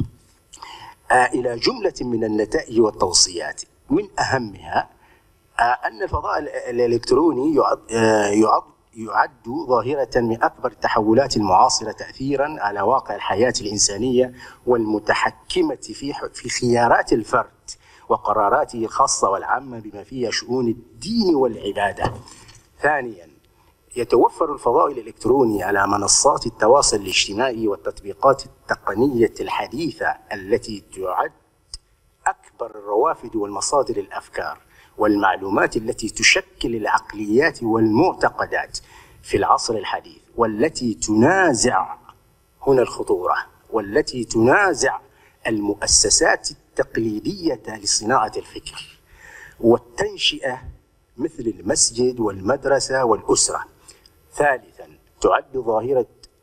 آه، إلى جملة من النتائج والتوصيات من أهمها آه، أن الفضاء ال- الإلكتروني يعد, آه، يعد يعد ظاهرة من أكبر التحولات المعاصرة تأثيرا على واقع الحياة الإنسانية والمتحكمة في ح- في خيارات الفرد وقراراته الخاصة والعامة بما فيها شؤون الدين والعبادة. ثانيا يتوفر الفضاء الإلكتروني على منصات التواصل الاجتماعي والتطبيقات التقنية الحديثة التي تعد أكبر الروافد والمصادر الأفكار والمعلومات التي تشكل العقليات والمعتقدات في العصر الحديث والتي تنازع هنا الخطورة والتي تنازع المؤسسات التقليدية لصناعة الفكر والتنشئة مثل المسجد والمدرسة والأسرة ثالثا تعد ظاهرة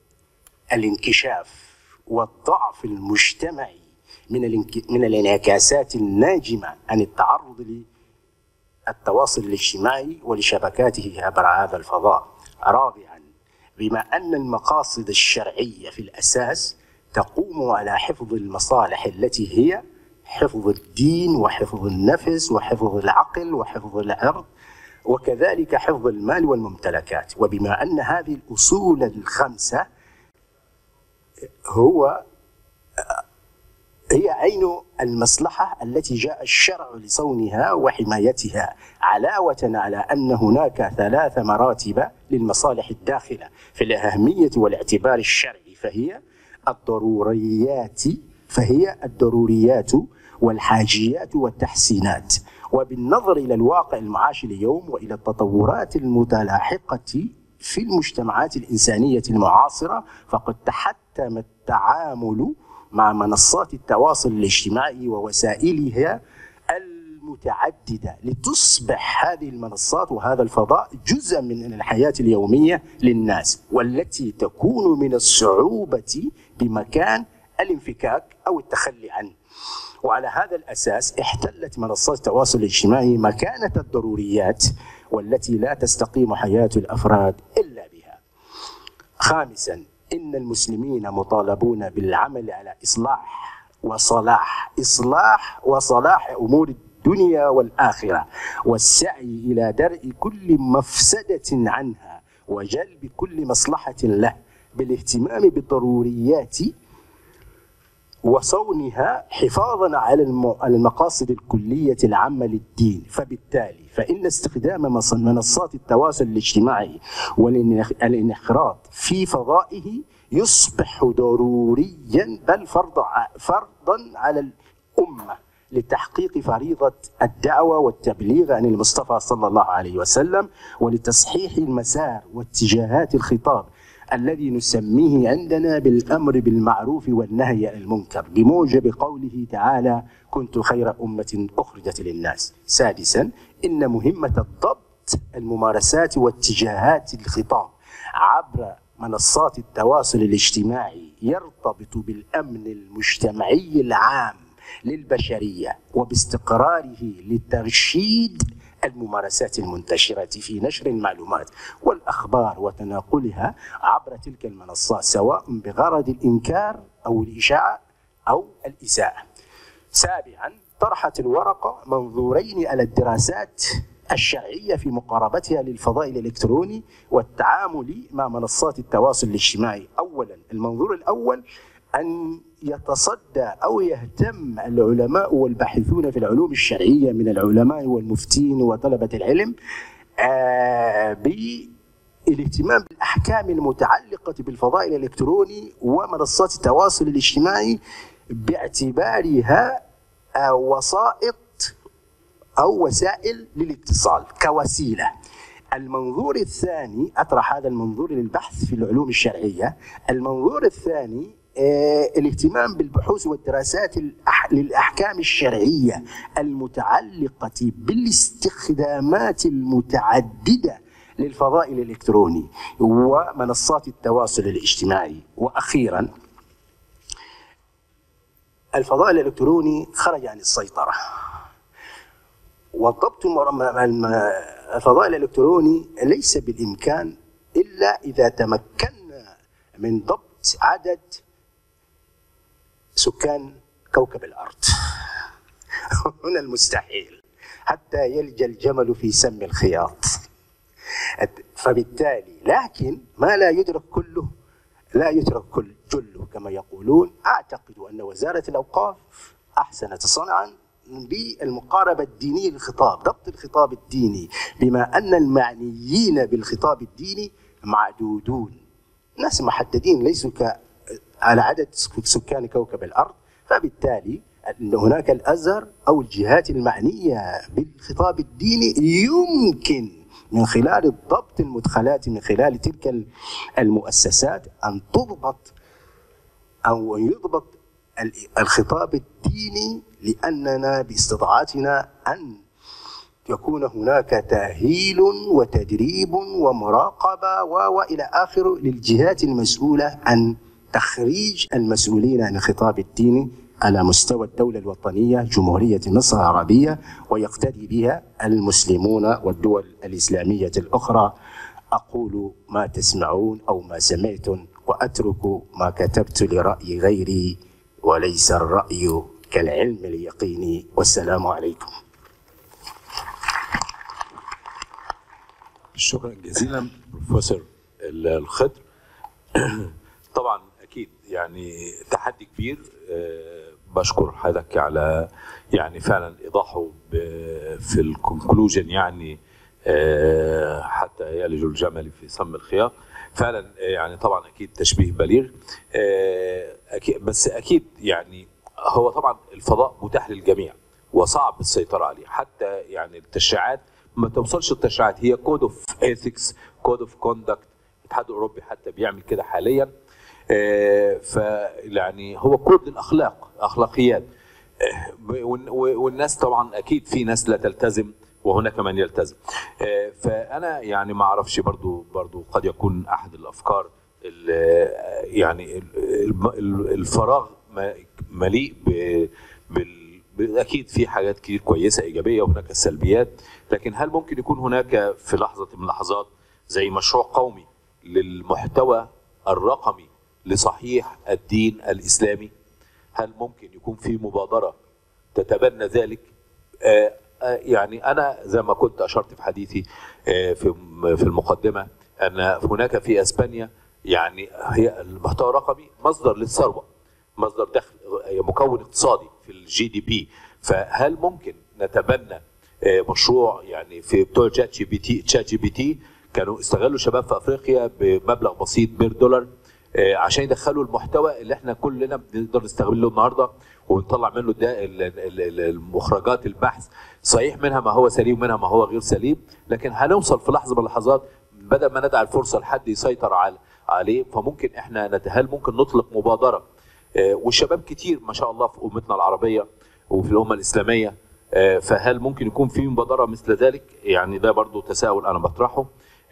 الانكشاف والضعف المجتمعي من الانك... من الانعكاسات الناجمة عن التعرض للتواصل الاجتماعي ولشبكاته عبر هذا الفضاء رابعا بما أن المقاصد الشرعية في الأساس تقوم على حفظ المصالح التي هي حفظ الدين وحفظ النفس وحفظ العقل وحفظ العرض وكذلك حفظ المال والممتلكات وبما أن هذه الأصول الخمسة هو هي عين المصلحة التي جاء الشرع لصونها وحمايتها علاوة على أن هناك ثلاث مراتب للمصالح الداخلة في الأهمية والاعتبار الشرعي فهي الضروريات فهي الضروريات والحاجيات والتحسينات وبالنظر إلى الواقع المعاش اليوم وإلى التطورات المتلاحقة في المجتمعات الإنسانية المعاصرة فقد تحتم التعامل مع منصات التواصل الاجتماعي ووسائلها المتعددة لتصبح هذه المنصات وهذا الفضاء جزءا من الحياة اليومية للناس والتي تكون من الصعوبة بمكان الانفكاك أو التخلي عنه وعلى هذا الأساس احتلت منصات التواصل الاجتماعي مكانة الضروريات والتي لا تستقيم حياة الأفراد إلا بها خامسا إن المسلمين مطالبون بالعمل على إصلاح وصلاح إصلاح وصلاح أمور الدنيا والآخرة والسعي إلى درء كل مفسدة عنها وجلب كل مصلحة له بالاهتمام بالضروريات وصونها حفاظا على الم- على المقاصد الكلية العامة للدين فبالتالي فإن استخدام مص- منصات التواصل الاجتماعي والانخراط في فضائه يصبح ضروريا بل فرض ع- فرضا على الأمة لتحقيق فريضة الدعوة والتبليغ عن المصطفى صلى الله عليه وسلم ولتصحيح المسار واتجاهات الخطاب الذي نسميه عندنا بالامر بالمعروف والنهي عن المنكر بموجب قوله تعالى كنت خير امه اخرجت للناس. سادسا ان مهمه الضبط الممارسات واتجاهات الخطاب عبر منصات التواصل الاجتماعي يرتبط بالامن المجتمعي العام للبشريه وباستقراره لترشيد الممارسات المنتشرة في نشر المعلومات والأخبار وتناقلها عبر تلك المنصات سواء بغرض الإنكار أو الإشاعة أو الإساءة. سابعا طرحت الورقة منظورين على الدراسات الشرعية في مقاربتها للفضاء الإلكتروني والتعامل مع منصات التواصل الاجتماعي أولا المنظور الأول أن يتصدى أو يهتم العلماء والباحثون في العلوم الشرعية من العلماء والمفتين وطلبة العلم آه، بالاهتمام بالأحكام المتعلقة بالفضاء الإلكتروني ومنصات التواصل الاجتماعي باعتبارها آه، وسائط أو وسائل للاتصال كوسيلة المنظور الثاني أطرح هذا المنظور للبحث في العلوم الشرعية المنظور الثاني آه، الاهتمام بالبحوث والدراسات الأح- للأحكام الشرعية المتعلقة بالاستخدامات المتعددة للفضاء الإلكتروني ومنصات التواصل الاجتماعي وأخيرا الفضاء الإلكتروني خرج عن السيطرة والضبط الم- الم- الفضاء الإلكتروني ليس بالإمكان إلا إذا تمكنا من ضبط عدد سكان كوكب الأرض هنا المستحيل حتى يلجى الجمل في سم الخياط فبالتالي لكن ما لا يدرك كله لا يترك كل جله كما يقولون اعتقد ان وزاره الاوقاف احسنت صنعا بالمقاربه الدينيه للخطاب، ضبط الخطاب الديني بما ان المعنيين بالخطاب الديني معدودون ناس محددين ليسوا ك على عدد سك- سكان كوكب الارض فبالتالي ان هناك الازهر او الجهات المعنيه بالخطاب الديني يمكن من خلال الضبط المدخلات من خلال تلك المؤسسات ان تضبط او يضبط ال- الخطاب الديني لاننا باستطاعتنا ان يكون هناك تأهيل وتدريب ومراقبة و- وإلى آخره للجهات المسؤولة عن تخريج المسؤولين عن الخطاب الديني على مستوى الدولة الوطنية جمهورية مصر العربية ويقتدي بها المسلمون والدول الإسلامية الأخرى أقول ما تسمعون أو ما سمعتم وأترك ما كتبت لرأي غيري وليس الرأي كالعلم اليقيني والسلام عليكم شكرا جزيلا بروفيسور الخضر طبعا اكيد يعني تحدي كبير آه، بشكر حضرتك على يعني فعلا ايضاحه ب- في الكونكلوجن يعني آه، حتى يلج الجمل في سم الخياط فعلا آه، يعني طبعا اكيد تشبيه بليغ آه، اكيد بس اكيد يعني هو طبعا الفضاء متاح للجميع وصعب السيطره عليه حتى يعني التشريعات ما توصلش التشريعات هي كود اوف ايثكس كود اوف كوندكت الاتحاد الاوروبي حتى بيعمل كده حاليا آه، فيعني هو كود للاخلاق اخلاقيات آه، والن- والناس طبعا اكيد في ناس لا تلتزم وهناك من يلتزم آه، فانا يعني ما اعرفش برضو برضو قد يكون احد الافكار ال- يعني ال- ال- الفراغ م- مليء ب- بال ب- اكيد في حاجات كتير كويسه ايجابيه وهناك سلبيات لكن هل ممكن يكون هناك في لحظه من اللحظات زي مشروع قومي للمحتوى الرقمي لصحيح الدين الاسلامي هل ممكن يكون في مبادره تتبنى ذلك آه، آه، يعني انا زي ما كنت اشرت في حديثي آه، في في المقدمه ان هناك في اسبانيا يعني هي المحتوى الرقمي مصدر للثروه مصدر دخل آه، مكون اقتصادي في الجي دي بي فهل ممكن نتبنى آه، مشروع يعني في بتوع تشات جي بي تي تشات جي بي تي كانوا استغلوا شباب في افريقيا بمبلغ بسيط بير دولار آه، عشان يدخلوا المحتوى اللي احنا كلنا بنقدر نستغله النهارده ونطلع منه ده ال- ال- ال- المخرجات البحث صحيح منها ما هو سليم ومنها ما هو غير سليم لكن هنوصل في لحظه من اللحظات بدل ما ندع الفرصه لحد يسيطر على عليه فممكن احنا نت- هل ممكن نطلق مبادره آه، والشباب كتير ما شاء الله في امتنا العربيه وفي الامه الاسلاميه آه، فهل ممكن يكون في مبادره مثل ذلك يعني ده برضو تساؤل انا بطرحه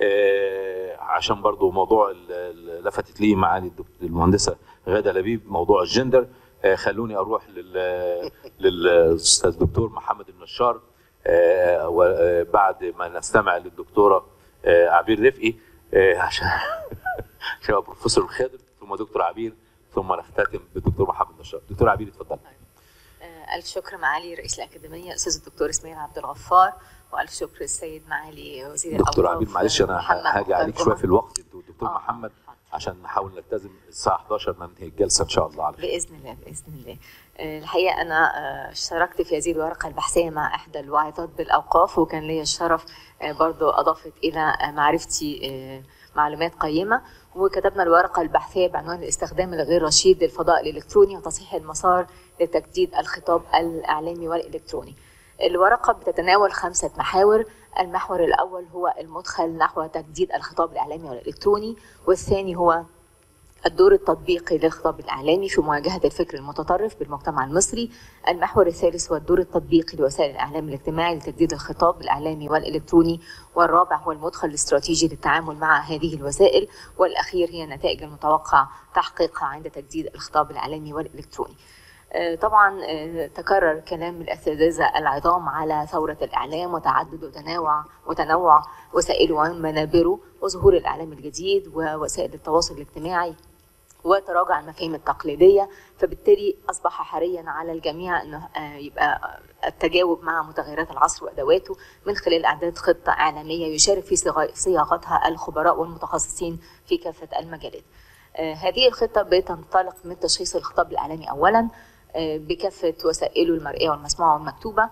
آه، عشان برضو موضوع ال- ال- لفتت لي معالي الدكتور- المهندسه غاده لبيب موضوع الجندر آه، خلوني اروح لل- للاستاذ الدكتور محمد النشار آه، وبعد ما نستمع للدكتوره آه، عبير رفقي آه، عشان عشان أبقى بروفيسور الخضر ثم دكتور عبير ثم نختتم بالدكتور محمد النشار دكتور عبير اتفضل ألف شكر معالي رئيس الأكاديمية أستاذ الدكتور إسماعيل عبد الغفار وألف شكر السيد معالي وزير دكتور الأوقاف عبيد معلش انا محمد هاجي عليك مختار شويه في جمعة. الوقت انت والدكتور آه، محمد حاضر. عشان نحاول نلتزم الساعه 11 ننهي الجلسه ان شاء الله على خير بإذن الله بإذن الله آه، الحقيقة أنا آه، اشتركت في هذه الورقة البحثية مع إحدى الواعظات بالأوقاف وكان لي الشرف آه، برضو أضافت إلى آه، معرفتي آه، معلومات قيمة وكتبنا الورقة البحثية بعنوان الاستخدام الغير رشيد للفضاء الإلكتروني وتصحيح المسار لتجديد الخطاب الإعلامي والإلكتروني الورقة بتتناول خمسة محاور المحور الأول هو المدخل نحو تجديد الخطاب الإعلامي والإلكتروني والثاني هو الدور التطبيقي للخطاب الإعلامي في مواجهة الفكر المتطرف بالمجتمع المصري المحور الثالث هو الدور التطبيقي لوسائل الإعلام الاجتماعي لتجديد الخطاب الإعلامي والإلكتروني والرابع هو المدخل الاستراتيجي للتعامل مع هذه الوسائل والأخير هي النتائج المتوقع تحقيقها عند تجديد الخطاب الإعلامي والإلكتروني آه، طبعا آه، تكرر كلام الاساتذه العظام على ثوره الاعلام وتعدد وتنوع وتنوع وسائله ومنابره وظهور الاعلام الجديد ووسائل التواصل الاجتماعي وتراجع المفاهيم التقليديه فبالتالي اصبح حريا على الجميع انه آه، يبقى التجاوب مع متغيرات العصر وادواته من خلال اعداد خطه اعلاميه يشارك في صياغ- صياغتها الخبراء والمتخصصين في كافه المجالات. آه، هذه الخطه بتنطلق من تشخيص الخطاب الاعلامي اولا آه، بكافه وسائله المرئيه والمسموعه والمكتوبه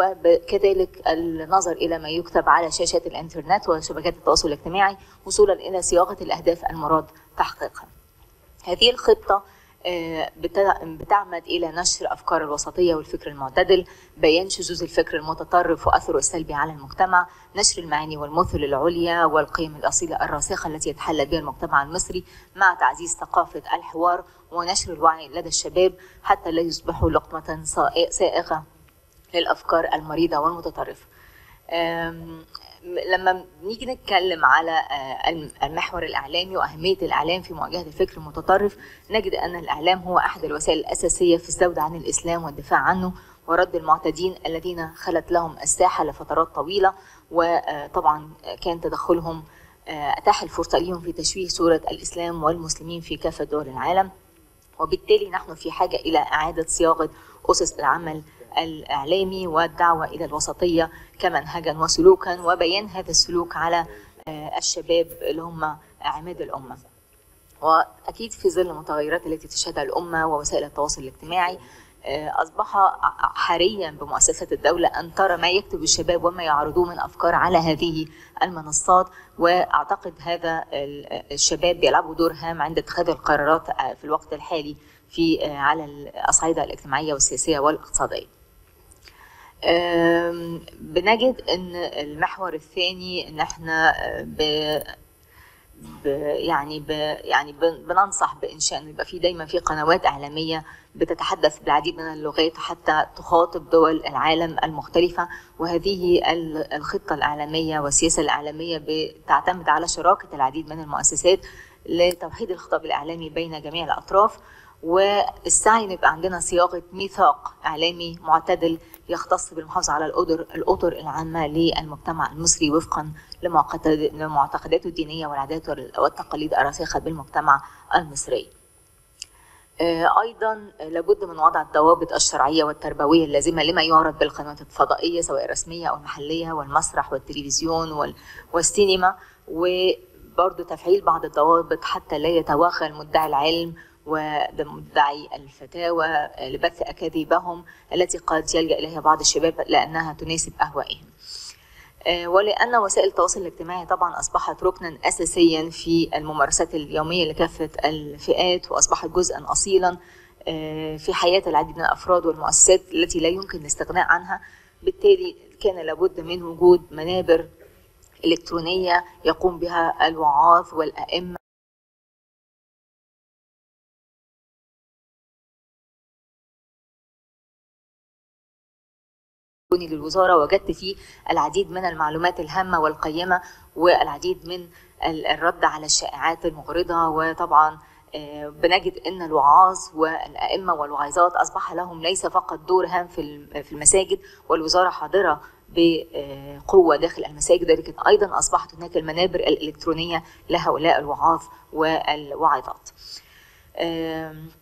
وكذلك النظر الى ما يكتب على شاشات الانترنت وشبكات التواصل الاجتماعي وصولا الى صياغه الاهداف المراد تحقيقها. هذه الخطة آه، بت- بتعمد إلى نشر أفكار الوسطية والفكر المعتدل بيان شذوذ الفكر المتطرف وأثره السلبي على المجتمع نشر المعاني والمثل العليا والقيم الأصيلة الراسخة التي يتحلى بها المجتمع المصري مع تعزيز ثقافة الحوار ونشر الوعي لدى الشباب حتى لا يصبحوا لقمة صائ- سائغة للأفكار المريضة والمتطرفة أم، لما نيجي نتكلم على آه، الم- المحور الإعلامي وأهمية الإعلام في مواجهة الفكر المتطرف نجد أن الإعلام هو أحد الوسائل الأساسية في الزود عن الإسلام والدفاع عنه ورد المعتدين الذين خلت لهم الساحة لفترات طويلة وطبعا كان تدخلهم آه، أتاح الفرصة لهم في تشويه صورة الإسلام والمسلمين في كافة دول العالم وبالتالي نحن في حاجة إلى إعادة صياغة أسس العمل الإعلامي والدعوة إلى الوسطية كمنهجا وسلوكا وبيان هذا السلوك على آه، الشباب اللي هم عماد الأمة وأكيد في ظل المتغيرات التي تشهدها الأمة ووسائل التواصل الاجتماعي آه، أصبح حريا بمؤسسات الدولة أن ترى ما يكتب الشباب وما يعرضوه من أفكار على هذه المنصات وأعتقد هذا ال- الشباب بيلعبوا دور هام عند اتخاذ القرارات آه، في الوقت الحالي في آه، على الأصعدة الاجتماعية والسياسية والاقتصادية آم، بنجد ان المحور الثاني ان احنا آه، ب ب يعني ب يعني بن- بننصح بانشاء انه يبقى في دايما في قنوات اعلاميه بتتحدث بالعديد من اللغات حتى تخاطب دول العالم المختلفه وهذه ال- الخطه الاعلاميه والسياسه الاعلاميه بتعتمد على شراكه العديد من المؤسسات لتوحيد الخطاب الاعلامي بين جميع الاطراف والسعي ان يبقى عندنا صياغه ميثاق اعلامي معتدل يختص بالمحافظه على الاطر الاطر العامه للمجتمع المصري وفقا لمعتقد- لمعتقداته الدينيه والعادات وال- والتقاليد الراسخه بالمجتمع المصري. آه، ايضا لابد من وضع الضوابط الشرعيه والتربويه اللازمه لما يعرض بالقنوات الفضائيه سواء الرسميه او المحليه والمسرح والتلفزيون وال- والسينما وبرضه تفعيل بعض الضوابط حتى لا يتوغل مدعي العلم ومدعي الفتاوى لبث اكاذيبهم التي قد يلجا اليها بعض الشباب لانها تناسب اهوائهم. آه، ولأن وسائل التواصل الاجتماعي طبعا أصبحت ركنا أساسيا في الممارسات اليومية لكافة الفئات وأصبحت جزءا أصيلا آه، في حياة العديد من الأفراد والمؤسسات التي لا يمكن الاستغناء عنها بالتالي كان لابد من وجود منابر إلكترونية يقوم بها الوعاظ والأئمة الإلكتروني للوزارة وجدت فيه العديد من المعلومات الهامة والقيمة والعديد من ال- الرد على الشائعات المغرضة وطبعا آه، بنجد ان الوعاظ والائمه والوعظات اصبح لهم ليس فقط دور هام في الم- في المساجد والوزاره حاضره بقوه داخل المساجد لكن ايضا اصبحت هناك المنابر الالكترونيه لهؤلاء الوعاظ والوعظات. آم،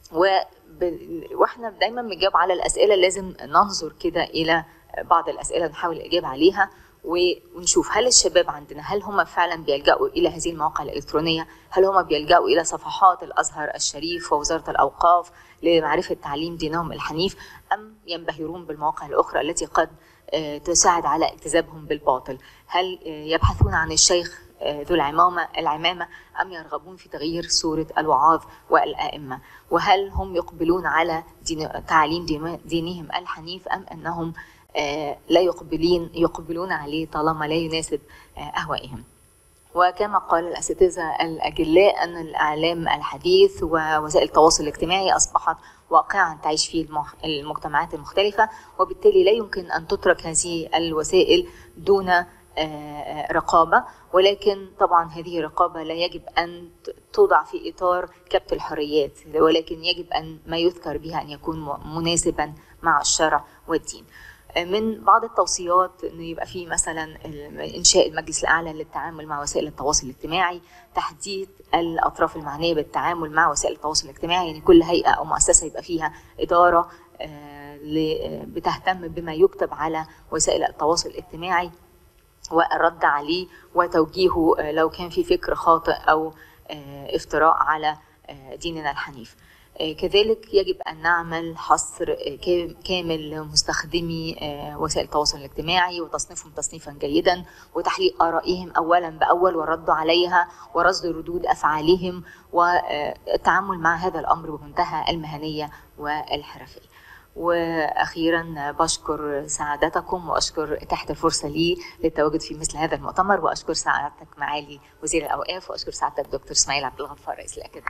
وب... واحنا دايما بنجاوب على الاسئله لازم ننظر كده الى بعض الاسئله نحاول الاجابه عليها و- ونشوف هل الشباب عندنا هل هم فعلا بيلجأوا الى هذه المواقع الالكترونيه هل هم بيلجأوا الى صفحات الازهر الشريف ووزاره الاوقاف لمعرفه تعليم دينهم الحنيف ام ينبهرون بالمواقع الاخرى التي قد آه، تساعد على اجتذابهم بالباطل هل آه، يبحثون عن الشيخ آه، ذو العمامة العمامة أم يرغبون في تغيير صورة الوعاظ والآئمة وهل هم يقبلون على دين تعليم دين- دينهم الحنيف أم أنهم آه، لا يقبلين يقبلون عليه طالما لا يناسب آه، أهوائهم وكما قال الأساتذة الأجلاء أن الإعلام الحديث ووسائل التواصل الاجتماعي أصبحت واقعا تعيش فيه المخ- المجتمعات المختلفة وبالتالي لا يمكن أن تترك هذه الوسائل دون آه، رقابة ولكن طبعا هذه الرقابة لا يجب أن ت- توضع في إطار كبت الحريات ولكن يجب أن ما يذكر بها أن يكون م- مناسبا مع الشرع والدين من بعض التوصيات انه يبقى في مثلا ال- انشاء المجلس الاعلى للتعامل مع وسائل التواصل الاجتماعي تحديد الاطراف المعنيه بالتعامل مع وسائل التواصل الاجتماعي يعني كل هيئه او مؤسسه يبقى فيها اداره آه، ل- آه، بتهتم بما يكتب على وسائل التواصل الاجتماعي والرد عليه وتوجيهه آه، لو كان في فكر خاطئ او آه، افتراء على آه، ديننا الحنيف آه، كذلك يجب أن نعمل حصر آه، كا- كامل لمستخدمي آه، وسائل التواصل الاجتماعي وتصنيفهم تصنيفا جيدا وتحليل آرائهم أولا بأول والرد عليها ورصد ردود أفعالهم والتعامل مع هذا الأمر بمنتهى المهنية والحرفية واخيرا بشكر سعادتكم واشكر اتاحه الفرصه لي للتواجد في مثل هذا المؤتمر واشكر سعادتك معالي وزير الاوقاف واشكر سعادتك دكتور اسماعيل عبد الغفار رئيس الاكاديميه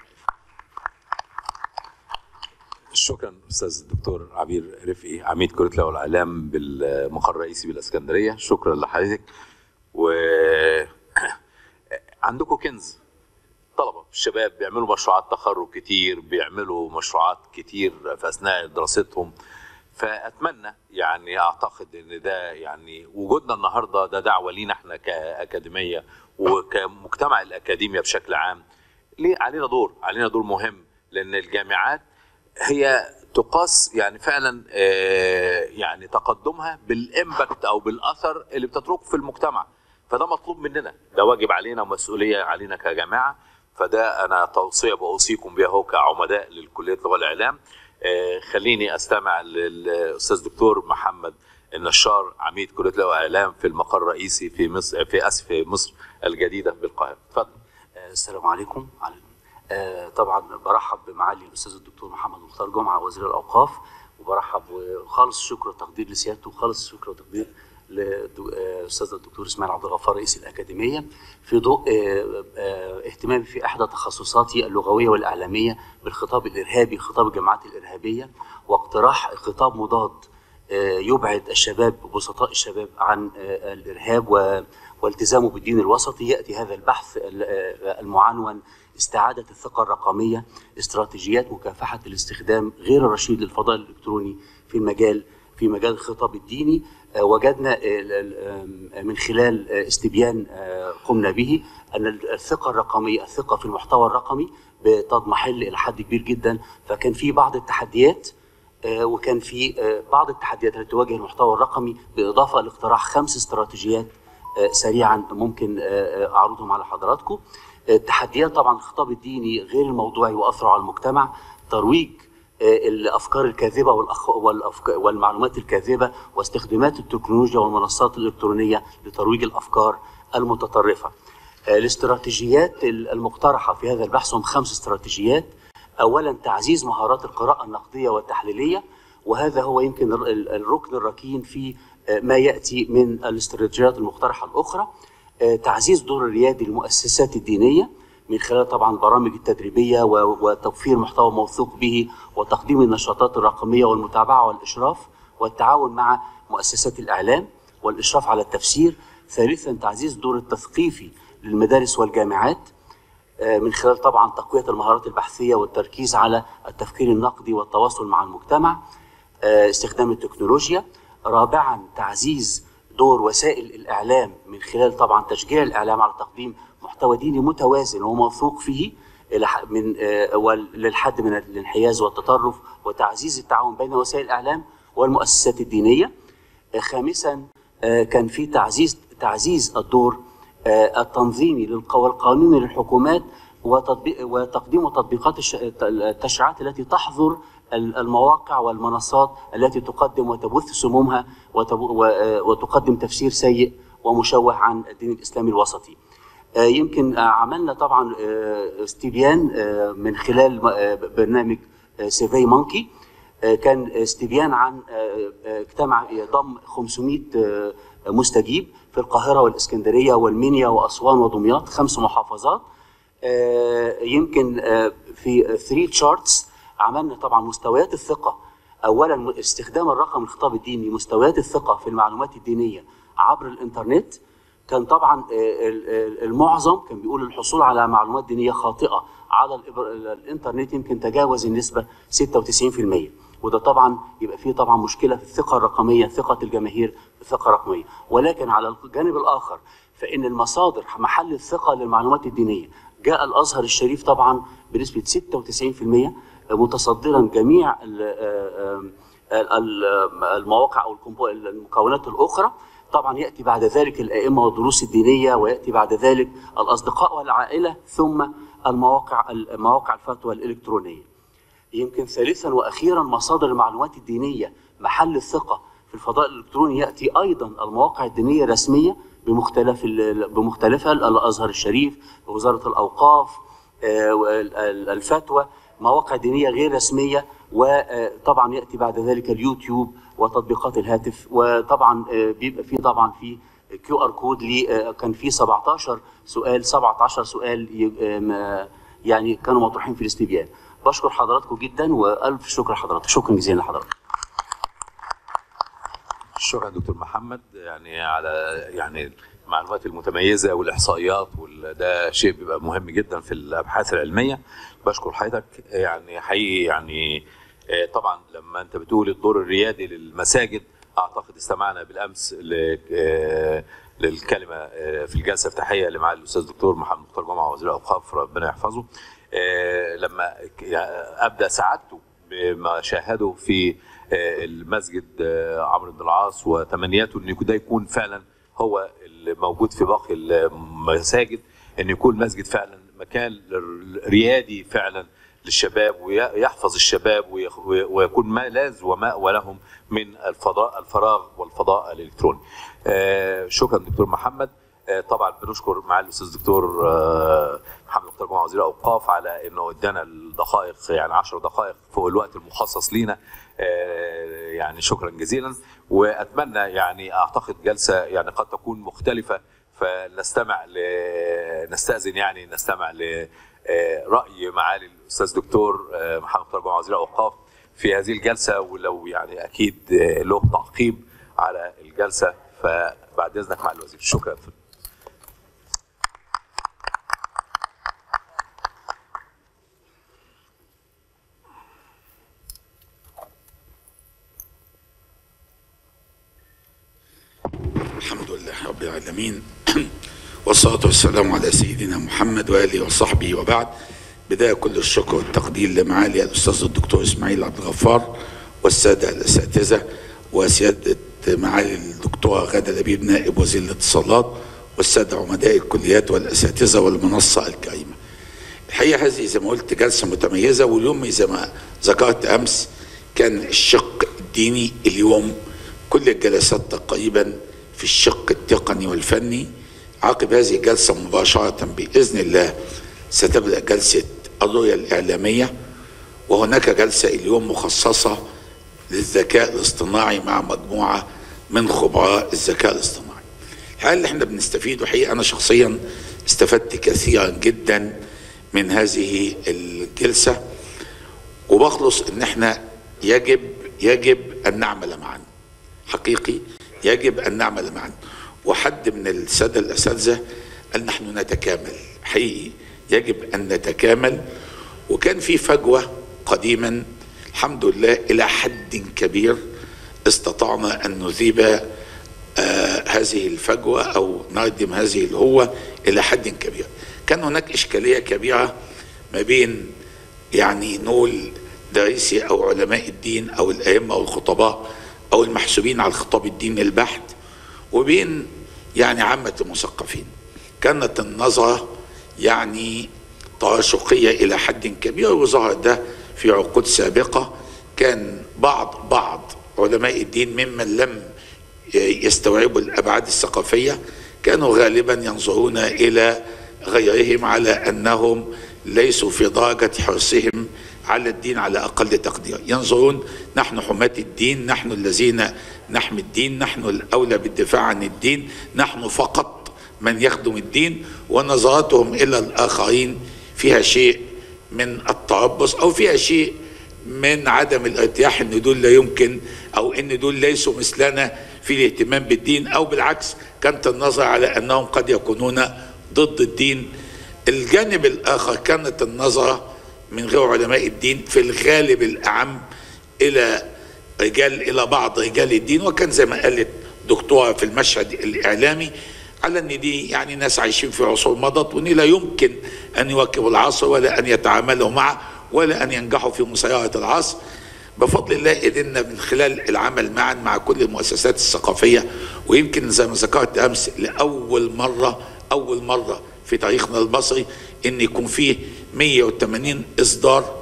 شكرا استاذ الدكتور عبير رفقي عميد كليه اللغه والاعلام بالمقر الرئيسي بالاسكندريه شكرا لحضرتك و عندكم كنز طلبه الشباب بيعملوا مشروعات تخرج كتير بيعملوا مشروعات كتير في اثناء دراستهم فاتمنى يعني اعتقد ان ده يعني وجودنا النهارده ده دعوه لينا احنا كاكاديميه وكمجتمع الاكاديميه بشكل عام ليه علينا دور علينا دور مهم لان الجامعات هي تقاس يعني فعلا آه، يعني تقدمها بالامباكت او بالاثر اللي بتتركه في المجتمع فده مطلوب مننا ده واجب علينا ومسؤوليه علينا كجماعه فده انا توصيه باوصيكم بها هو كعمداء للكليه اللغه والاعلام آه، خليني استمع للاستاذ دكتور محمد النشار عميد كليه اللغه والاعلام في المقر الرئيسي في مصر في اسف في مصر الجديده بالقاهره اتفضل آه، السلام عليكم عليكم. آه، طبعا برحب بمعالي الاستاذ الدكتور محمد مختار جمعه وزير الاوقاف وبرحب وخالص الشكر والتقدير لسيادته وخالص الشكر والتقدير للاستاذ الدكتور اسماعيل عبد الغفار رئيس الاكاديميه في ضوء آه، آه، اهتمامي في احدى تخصصاتي اللغويه والاعلاميه بالخطاب الارهابي خطاب الجماعات الارهابيه واقتراح خطاب مضاد آه، يبعد الشباب وبسطاء الشباب عن آه، الارهاب و- والتزامه بالدين الوسطي ياتي هذا البحث ال- آه، المعنون استعاده الثقه الرقميه استراتيجيات مكافحه الاستخدام غير الرشيد للفضاء الالكتروني في المجال في مجال الخطاب الديني آه، وجدنا آه، ال- ال- آه، من خلال آه، استبيان آه، قمنا به ان الثقه الرقميه الثقه في المحتوى الرقمي بتضمحل الى حد كبير جدا فكان في بعض التحديات آه، وكان في آه، بعض التحديات التي تواجه المحتوى الرقمي بالاضافه لاقتراح خمس استراتيجيات آه، سريعا ممكن آه، آه، اعرضهم على حضراتكم. آه، التحديات طبعا الخطاب الديني غير الموضوعي واثره على المجتمع، ترويج آه، الافكار الكاذبه والأخ... والأفك... والمعلومات الكاذبه واستخدامات التكنولوجيا والمنصات الالكترونيه لترويج الافكار المتطرفه. آه، الاستراتيجيات المقترحه في هذا البحث هم خمس استراتيجيات اولا تعزيز مهارات القراءه النقديه والتحليليه وهذا هو يمكن ال- ال- الركن الركين في آه، ما ياتي من الاستراتيجيات المقترحه الاخرى آه، تعزيز دور الريادي للمؤسسات الدينيه من خلال طبعا البرامج التدريبيه و- وتوفير محتوى موثوق به وتقديم النشاطات الرقميه والمتابعه والاشراف والتعاون مع مؤسسات الاعلام والاشراف على التفسير ثالثا تعزيز دور التثقيفي للمدارس والجامعات آه، من خلال طبعا تقوية المهارات البحثية والتركيز على التفكير النقدي والتواصل مع المجتمع آه، استخدام التكنولوجيا رابعا تعزيز دور وسائل الإعلام من خلال طبعا تشجيع الإعلام على تقديم محتوى ديني متوازن وموثوق فيه الى ح- من آه، وال- للحد من الانحياز والتطرف وتعزيز التعاون بين وسائل الاعلام والمؤسسات الدينيه آه، خامسا آه، كان في تعزيز تعزيز الدور آه، التنظيمي للق- والقانوني للحكومات وتطبيق وتقديم تطبيقات الش- التشريعات التي تحظر ال- المواقع والمنصات التي تقدم وتبث سمومها وتب- و- آه، وتقدم تفسير سيء ومشوه عن الدين الاسلامي الوسطي. آه، يمكن آه، عملنا طبعا آه، استبيان آه، من خلال آه، برنامج سيفي مونكي آه، كان استبيان عن آه، آه، اجتمع ضم 500 آه، مستجيب في القاهره والاسكندريه والمنيا واسوان ودمياط خمس محافظات آه، يمكن آه، في 3 تشارتس عملنا طبعا مستويات الثقه اولا م- استخدام الرقم الخطاب الديني مستويات الثقه في المعلومات الدينيه عبر الانترنت كان طبعا آه، ال- ال- المعظم كان بيقول الحصول على معلومات دينيه خاطئه على الإبر- الانترنت يمكن تجاوز النسبه 96% وده طبعا يبقى فيه طبعا مشكله في الثقه الرقميه ثقه الجماهير في الثقه الرقميه ولكن على الجانب الاخر فان المصادر محل الثقه للمعلومات الدينيه جاء الازهر الشريف طبعا بنسبه 96% متصدرا جميع ال- آه، آه، ال- المواقع او الكومبو- المكونات الاخرى طبعا ياتي بعد ذلك الائمه والدروس الدينيه وياتي بعد ذلك الاصدقاء والعائله ثم المواقع مواقع الفتوى الالكترونيه. يمكن ثالثا واخيرا مصادر المعلومات الدينيه محل الثقه في الفضاء الالكتروني ياتي ايضا المواقع الدينيه الرسميه بمختلف ال- بمختلفها الازهر الشريف وزاره الاوقاف آه، وال- ال- الفتوى مواقع دينيه غير رسميه وطبعا ياتي بعد ذلك اليوتيوب وتطبيقات الهاتف وطبعا آه، بيبقى في طبعا في كيو ار كود لي آه، كان في 17 سؤال 17 سؤال ي- آم، آه، يعني كانوا مطروحين في الاستبيان بشكر حضراتكم جدا والف شكر لحضراتكم شكرا جزيلا لحضراتكم شكرا دكتور محمد يعني على يعني المعلومات المتميزه والاحصائيات وده شيء بيبقى مهم جدا في الابحاث العلميه بشكر حضرتك يعني حقيقي يعني آه، طبعا لما انت بتقول الدور الريادي للمساجد اعتقد استمعنا بالامس ل- آه، للكلمه آه، في الجلسه الافتتاحيه اللي مع الاستاذ الدكتور محمد مختار جمعه وزير الاوقاف ربنا يحفظه آه، لما ك- يعني ابدا سعادته بما شاهده في آه، المسجد آه، عمرو بن العاص وتمنياته ان ده يكون فعلا هو اللي موجود في باقي المساجد ان يكون المسجد فعلا مكان ريادي فعلا للشباب ويحفظ الشباب ويخ- ويكون ملاذ ومأوى لهم من الفضاء الفراغ والفضاء الالكتروني. آه، شكرا دكتور محمد آه، طبعا بنشكر مع الاستاذ الدكتور آه، محمد مختار جمعه وزير الاوقاف على انه ادانا الدقائق يعني 10 دقائق فوق الوقت المخصص لينا آه، يعني شكرا جزيلا واتمنى يعني اعتقد جلسه يعني قد تكون مختلفه فنستمع ل نستاذن يعني نستمع ل آه، راي معالي الاستاذ دكتور آه، محمد مختار جمعه وزير الاوقاف في هذه الجلسه ولو يعني اكيد آه، له تعقيب على الجلسه فبعد اذنك مع الوزير شكرا الحمد لله رب العالمين والصلاة والسلام على سيدنا محمد وآله وصحبه وبعد بداية كل الشكر والتقدير لمعالي الأستاذ الدكتور إسماعيل عبد الغفار والسادة الأساتذة وسيادة معالي الدكتورة غادة لبيب نائب وزير الاتصالات والسادة عمداء الكليات والأساتذة والمنصة الكريمة الحقيقة هذه زي ما قلت جلسة متميزة واليوم زي ما ذكرت أمس كان الشق الديني اليوم كل الجلسات تقريبا في الشق التقني والفني عقب هذه الجلسة مباشرة بإذن الله ستبدأ جلسة الرؤية الإعلامية وهناك جلسة اليوم مخصصة للذكاء الاصطناعي مع مجموعة من خبراء الذكاء الاصطناعي الحقيقة اللي احنا بنستفيده حقيقة أنا شخصيا استفدت كثيرا جدا من هذه الجلسة وبخلص ان احنا يجب يجب ان نعمل معا حقيقي يجب ان نعمل معا وحد من الساده الاساتذه قال نحن نتكامل حقيقي يجب ان نتكامل وكان في فجوه قديما الحمد لله الى حد كبير استطعنا ان نذيب آه هذه الفجوه او نردم هذه الهوه الى حد كبير كان هناك اشكاليه كبيره ما بين يعني نقول دارسي او علماء الدين او الائمه او الخطباء او المحسوبين على الخطاب الديني البحت وبين يعني عامه المثقفين كانت النظره يعني تراشقيه الى حد كبير وظهر ده في عقود سابقه كان بعض بعض علماء الدين ممن لم يستوعبوا الابعاد الثقافيه كانوا غالبا ينظرون الى غيرهم على انهم ليسوا في درجه حرصهم على الدين على اقل تقدير ينظرون نحن حماة الدين نحن الذين نحمي الدين نحن الاولى بالدفاع عن الدين نحن فقط من يخدم الدين ونظراتهم الى الاخرين فيها شيء من التربص او فيها شيء من عدم الارتياح ان دول لا يمكن او ان دول ليسوا مثلنا في الاهتمام بالدين او بالعكس كانت النظر على انهم قد يكونون ضد الدين الجانب الاخر كانت النظره من غير علماء الدين في الغالب الاعم الى رجال الى بعض رجال الدين وكان زي ما قالت دكتوره في المشهد الاعلامي على ان دي يعني ناس عايشين في عصور مضت وان لا يمكن ان يواكبوا العصر ولا ان يتعاملوا معه ولا ان ينجحوا في مسيره العصر بفضل الله قدرنا من خلال العمل معا مع كل المؤسسات الثقافيه ويمكن زي ما ذكرت امس لاول مره اول مره في تاريخنا المصري ان يكون فيه 180 اصدار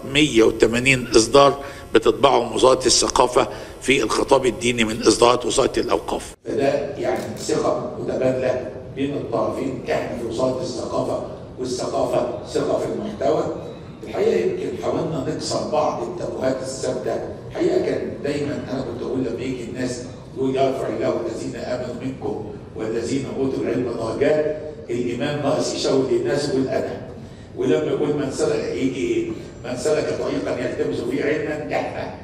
180 اصدار بتطبعهم وزاره الثقافه في الخطاب الديني من اصدارات وزاره الاوقاف. فده يعني ثقه متبادله بين الطرفين احنا في وزاره الثقافه والثقافه ثقه في المحتوى. الحقيقه يمكن حاولنا نكسر بعض التابوهات الثابته، الحقيقه كان دايما انا كنت اقول لما يجي الناس يقول يرفع الله الذين امنوا منكم والذين اوتوا العلم درجات الامام ناقص يشاور للناس يقول انا ولما يقول من سلك يجي ايه؟ من سلك طريقا يلتمس فيه علما احنا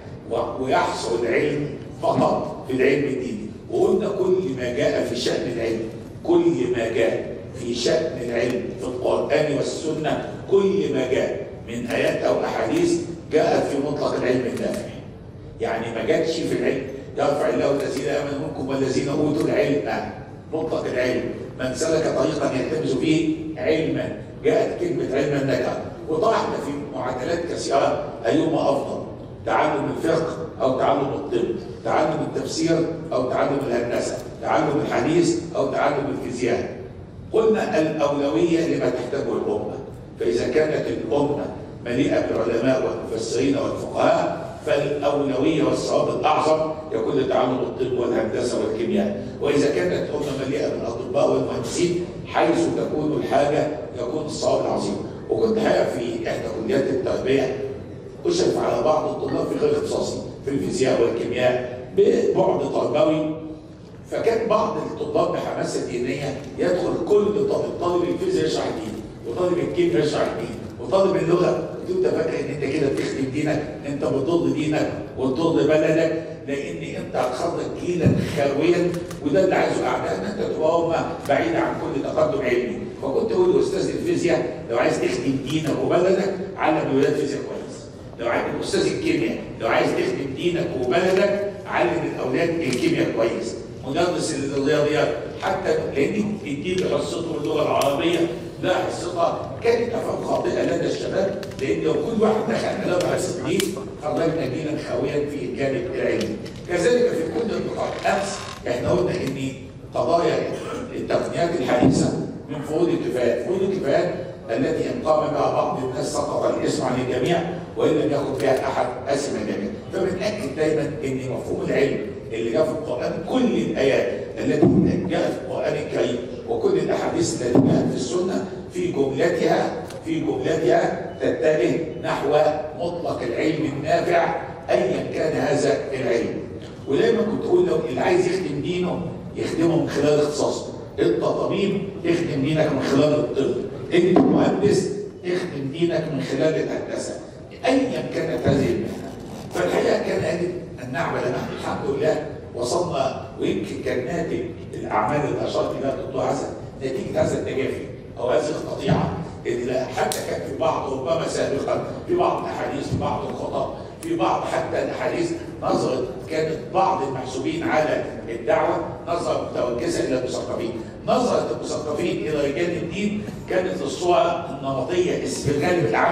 ويحصل العلم فقط في العلم الديني وقلنا كل ما جاء في شأن العلم كل ما جاء في شأن العلم في القرآن والسنة كل ما جاء من آيات أو أحاديث جاءت في مطلق العلم النافع يعني ما جاتش في العلم يرفع الله الذين آمنوا منكم والذين أوتوا العلم مطلق العلم من سلك طريقا يلتمس فيه علما جاءت كلمة علما نجا وطرحنا في معادلات كثيرة أيهما أفضل تعلم الفقه أو تعلم الطب تعلم التفسير أو تعلم الهندسة تعلم الحديث أو تعلم الفيزياء قلنا الأولوية لما تحتاجه الأمة فإذا كانت الأمة مليئة بالعلماء والمفسرين والفقهاء فالأولوية والصواب الأعظم يكون لتعلم الطب والهندسة والكيمياء وإذا كانت الأمة مليئة بالأطباء والمهندسين حيث تكون الحاجة يكون الصواب العظيم وكنت حقيقة في إحدى كليات التربية أشرف على بعض الطلاب في غير اختصاصي في الفيزياء والكيمياء ببعد تربوي فكان بعض الطلاب بحماسة دينية يدخل كل طالب طالب الفيزياء يشرح الدين وطالب الكيمياء يشرح الدين وطالب اللغة قلت انت فاكر ان انت كده بتخدم دينك انت بتضل دينك وتضل بلدك لان انت هتخرج جيلا خاويا وده اللي عايزه اعدائنا انت تبقى هم بعيد عن كل تقدم علمي فكنت اقول لاستاذ الفيزياء لو عايز تخدم دينك وبلدك علم الولاد فيزياء كويس لو عايز استاذ الكيمياء لو عايز تخدم دينك وبلدك علم الاولاد الكيمياء كويس مدرس الرياضيات حتى لان الدين حصته اللغه العربيه لا حصتها كانت افكار خاطئه لدى الشباب لان لو كل واحد دخل له حصه دين خرجنا جيلا خاويا في الجانب العلمي كذلك في كل النقاط امس احنا قلنا ان قضايا التقنيات الحديثه من فروض الكفايات فروض الكفايات التي ان قام بها بعض الناس سقط الاسم عن الجميع وان لم يكن بها احد اسم الجميع فبنأكد دايما ان مفهوم العلم اللي جاء في القران كل الايات التي جاءت في القران الكريم وكل الاحاديث التي جاءت في السنه في جملتها في جملتها تتجه نحو مطلق العلم النافع ايا كان هذا العلم ودايما كنت اقول لو اللي عايز يخدم دينه يخدمه من خلال اختصاصه انت طبيب تخدم دينك من خلال الطب انت مهندس تخدم دينك من خلال الهندسه ايا كانت هذه المهنه فالحقيقه كان يجب ان نعمل نحن الحمد لله وصلنا ويمكن كان ناتج الاعمال اللي اشرت اليها الدكتور حسن نتيجه هذا التجافي او هذه القطيعه اللي حتى كان في بعض ربما سابقا في بعض الاحاديث في بعض الخطب في بعض حتى الاحاديث نظرت كانت بعض المحسوبين على الدعوه نظره متوجهه الى المثقفين نظره المثقفين الى رجال الدين كانت الصوره النمطيه في الغالب العام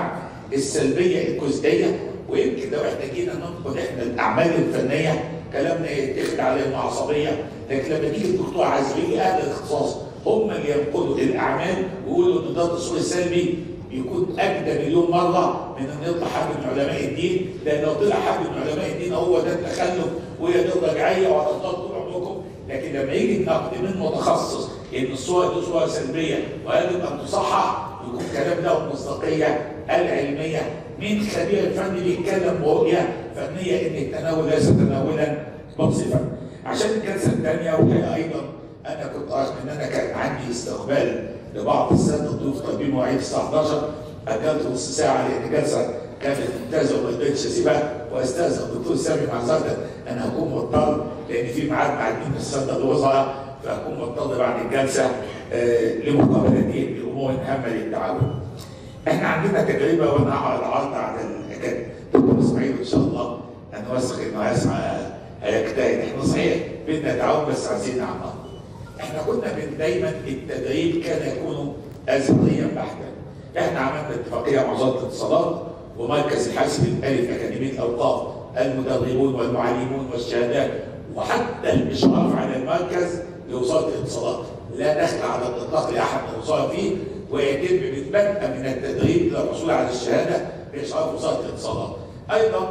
السلبيه الجزئيه ويمكن لو احنا جينا ننقد احنا الاعمال الفنيه كلامنا يتفق على انه عصبيه لكن لما تيجي الدكتور عزيزي اهل الاختصاص هم اللي ينقلوا الاعمال ويقولوا ان ده التصوير السلبي بيكون اجدى مليون مره من ان يطلع حد من علماء الدين لان لو طلع حد من علماء الدين هو ده التخلف وهي دي الرجعيه وهتفضل طول عمركم لكن لما يجي النقد من متخصص ان الصور دي صور سلبيه ويجب ان تصحح يكون كلام له المصداقيه العلميه من خبير الفن بيتكلم برؤيه فنيه ان التناول ليس تناولا منصفا عشان الجلسه الثانيه والحقيقه ايضا انا كنت رغم ان انا كان عندي استقبال لبعض الساده الضيوف طالبين مواعيد الساعه 11 اجلت نص ساعه لان الجلسه كانت ممتازه وما قدرتش اسيبها واستاذن الدكتور سامي معذره انا هكون مضطر لان في ميعاد مع اتنين من الساده الوزراء فهكون مضطر بعد الجلسه آه لمقابلتين بامور هامه للتعاون. احنا عندنا تجربه وانا هعرض عرض على الدكتور اسماعيل ان شاء الله انا واثق انه هيسمع هيجتهد احنا صحيح بدنا تعاون بس عايزين نعمل احنا كنا من دايما التدريب كان يكون ازهريا بحتا احنا عملنا اتفاقيه مع وزاره الاتصالات ومركز الحاسب الالف اكاديميه الاوقاف المدربون والمعلمون والشهادات وحتى الاشراف على المركز لوزاره الاتصالات لا دخل على الاطلاق لاحد من الوزاره فيه ويتم بالبدء من التدريب الى الحصول على الشهاده باشراف وزاره الاتصالات ايضا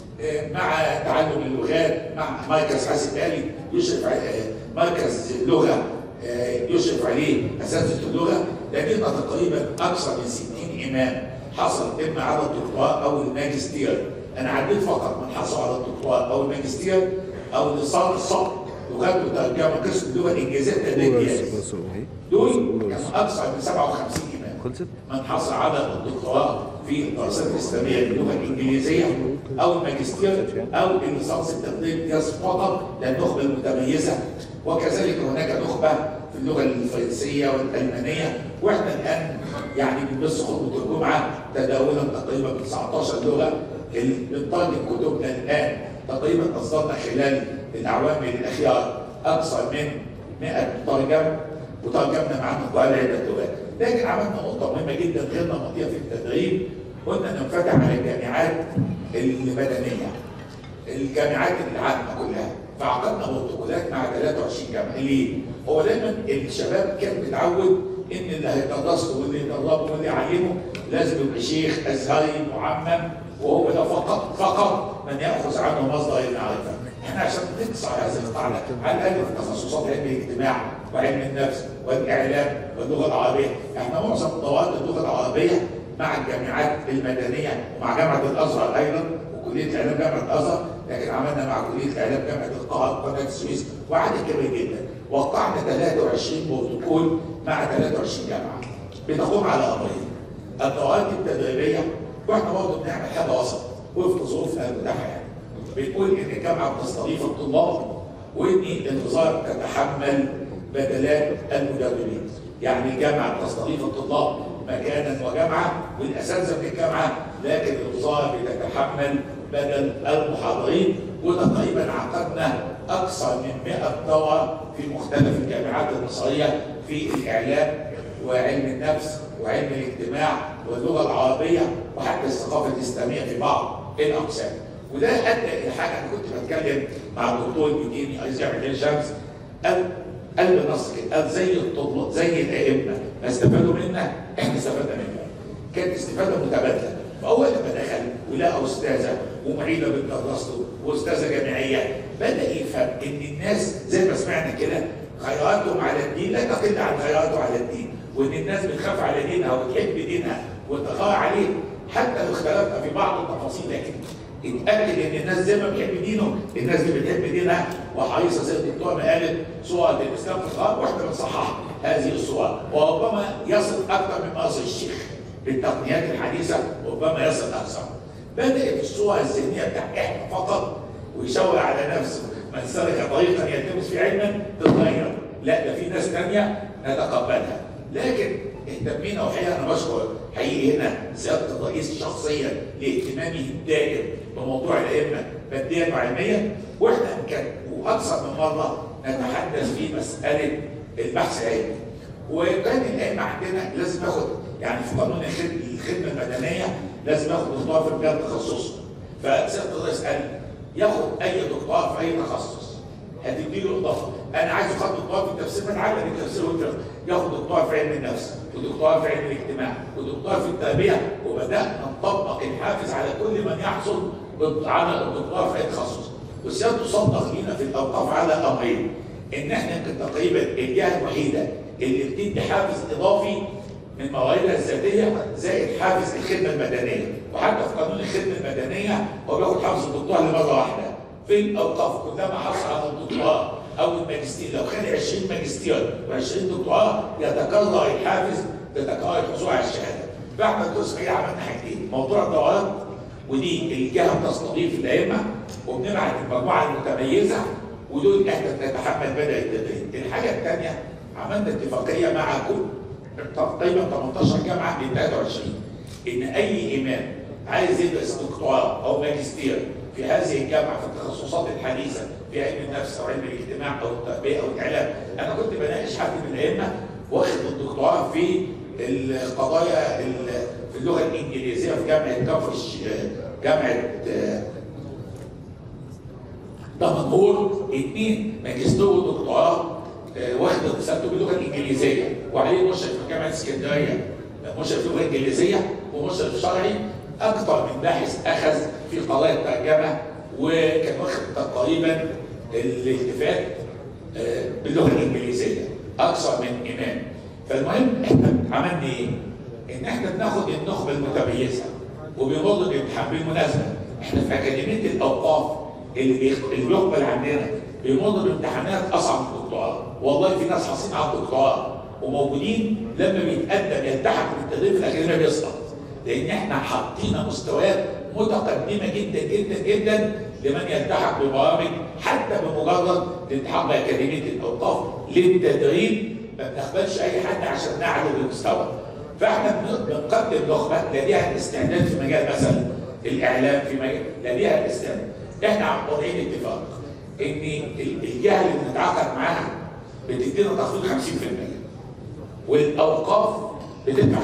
مع تعلم اللغات مع مركز حاسب آلي يشرف مركز اللغه يشرف عليه اساتذه اللغه لدينا تقريبا اكثر من 60 امام حصل اما على الدكتوراه او الماجستير انا عديت فقط من حصل على الدكتوراه او الماجستير او لصار الصبر لغات وترجمه قسم اللغه الانجليزيه تدريبيات دول كانوا اكثر من 57 امام من حصل على الدكتوراه في الدراسات الاسلاميه باللغه الانجليزيه او الماجستير او الليسانس التقديم امتياز فقط للنخبه المتميزه وكذلك هناك نخبه في اللغه الفرنسيه والالمانيه واحنا الان يعني بنبث خطبه الجمعه تداولا تقريبا ب 19 لغه بنطالب كتبنا الان تقريبا اصدرنا خلال الاعوام الاخيره اكثر من 100 ترجمه وترجمنا معاهم قواعد عده لغات لكن عملنا نقطه مهمه جدا غير نمطيه في التدريب قلنا ننفتح على الجامعات المدنيه الجامعات العامه كلها فعقدنا بروتوكولات مع 23 جامعه ليه؟ هو دايما الشباب كان متعود ان اللي هيدرس له واللي يدربه واللي يعلمه لازم يبقى شيخ ازهري معمم وهو ده فقط فقط من ياخذ عنه مصدر المعرفه. احنا عشان نكسر هذه القاعده على الاقل في تخصصات علم الاجتماع وعلم النفس والاعلام واللغه العربيه، احنا معظم دورات اللغه العربيه مع الجامعات المدنيه ومع جامعه الازهر ايضا وكليه الاعلام جامعه الازهر لكن عملنا مع كليه الاعلام جامعه القاهره وقناه السويس وعدد كبير جدا وقعنا 23 بروتوكول مع 23 جامعه بتقوم على امرين الدورات التدريبيه واحنا برضه بنعمل حاجه وسط وفق ظروفنا المتاحه يعني بنقول ان الجامعه بتستضيف الطلاب وان الوزاره تتحمل بدلات المدربين يعني الجامعه بتستضيف الطلاب مكانا وجامعه والاساتذه في الجامعه لكن الوزاره بتتحمل بدل المحاضرين وتقريبا عقدنا اكثر من 100 دوره في مختلف الجامعات المصريه في الاعلام وعلم النفس وعلم الاجتماع واللغه العربيه وحتى الثقافه الاسلاميه في بعض الاقسام وده ادى الى حاجه انا كنت بتكلم مع الدكتور بيديني عايز يعمل عين شمس قال قلب نصر قال زي الطلاب زي الائمه ما استفادوا منا احنا استفدنا منهم كانت استفاده متبادله فاول لما دخل ولقى استاذه ومعيده بتدرس له واستاذه جامعيه بدا يفهم ان الناس زي ما سمعنا كده خيراتهم على الدين لا تقل عن خيراته على الدين وان الناس بتخاف على دينها وتحب دينها وتخاف عليه حتى لو اختلفنا في بعض التفاصيل لكن اتاكد ان الناس زي ما بتحب دينه الناس دي بتحب دينها وحريصه زي الدكتوره ما قالت صور الاسلام في الغرب واحنا بنصحح هذه الصور وربما يصل اكثر مما يصل الشيخ بالتقنيات الحديثه ربما يصل اكثر بدات الصور الذهنيه بتاع احنا فقط ويشاور على نفسه من سلك طريقا يلتمس في علما تتغير لا ده في ناس ثانيه نتقبلها لكن اهتمينا وحقيقه انا بشكر حقيقي هنا سياده الرئيس شخصيا لاهتمامه الدائم بموضوع الائمه ماديا وعلميا واحنا كان واكثر من مره نتحدث في مساله البحث العلمي وكان الائمه عندنا لازم ناخد يعني في قانون الخدمه المدنيه لازم ياخد دكتوراه في مجال تخصصه فسياده الرئيس قال لي ياخد اي دكتوراه في اي تخصص هتدي له اضافه انا عايز اخد دكتوراه في التفسير ما اتعلم التفسير والفقه ياخد دكتوراه في علم النفس ودكتوراه في علم الاجتماع ودكتوراه في التربيه وبدانا نطبق الحافز على كل من يحصل على الدكتوراه في اي تخصص وسيادته صدق لينا في الاوقاف على امرين ان احنا يمكن تقريبا الجهه الوحيده اللي بتدي حافز اضافي من مواردها الذاتيه زائد حافز الخدمه المدنيه وحتى في قانون الخدمه المدنيه هو بياخد حافز الدكتوراه لمره واحده في الاوقاف كلما حصل على الدكتوراه او الماجستير لو خد 20 ماجستير و20 دكتوراه يتكرر الحافز تتكرر الحصول على الشهاده فاحنا الدكتور ايه عملنا حاجتين موضوع الدورات ودي الجهه بتستضيف الائمه وبنبعت المجموعه المتميزه ودول احنا بنتحمل بدء التدريب الحاجه الثانيه عملنا اتفاقيه مع كل تقريبا 18 جامعه من 23 ان اي امام عايز يدرس دكتوراه او ماجستير في هذه الجامعه في التخصصات الحديثه في علم النفس او علم الاجتماع او التربيه او الاعلام انا كنت بناقش حد من الائمه واخد الدكتوراه في القضايا في اللغه الانجليزيه في جامعه كفر جامعه دمنهور اثنين ماجستير ودكتوراه واخد رسالته باللغه الانجليزيه وعليه مشرف في جامعه اسكندريه مشرف في اللغه الانجليزيه ومشرف شرعي اكثر من باحث اخذ في قضايا الترجمه وكان واخد تقريبا الالتفات باللغه الانجليزيه اكثر من امام فالمهم احنا عملنا ايه؟ ان احنا بناخد النخبه المتميزه وبيمر بامتحان بالمناسبه احنا في اكاديميه الاوقاف اللي بيخ... اللي بيقبل عندنا بيمر بامتحانات اصعب من الدكتوراه والله في ناس حاصلين على الدكتوراه وموجودين لما بيتقدم يلتحق بالتدريب في الاكاديميه بيسقط لان احنا حاطين مستويات متقدمه جدا جدا جدا لمن يلتحق ببرامج حتى بمجرد الالتحاق باكاديميه الاوقاف للتدريب ما بنقبلش اي حد عشان نعلو بالمستوى فاحنا بنقدم نخبه لديها الاستعداد في مجال مثلا الاعلام في مجال لديها الاستعداد احنا واضعين اتفاق ان الجهه اللي بنتعاقد معاها بتدينا تخفيض 50% والاوقاف بتدفع 50%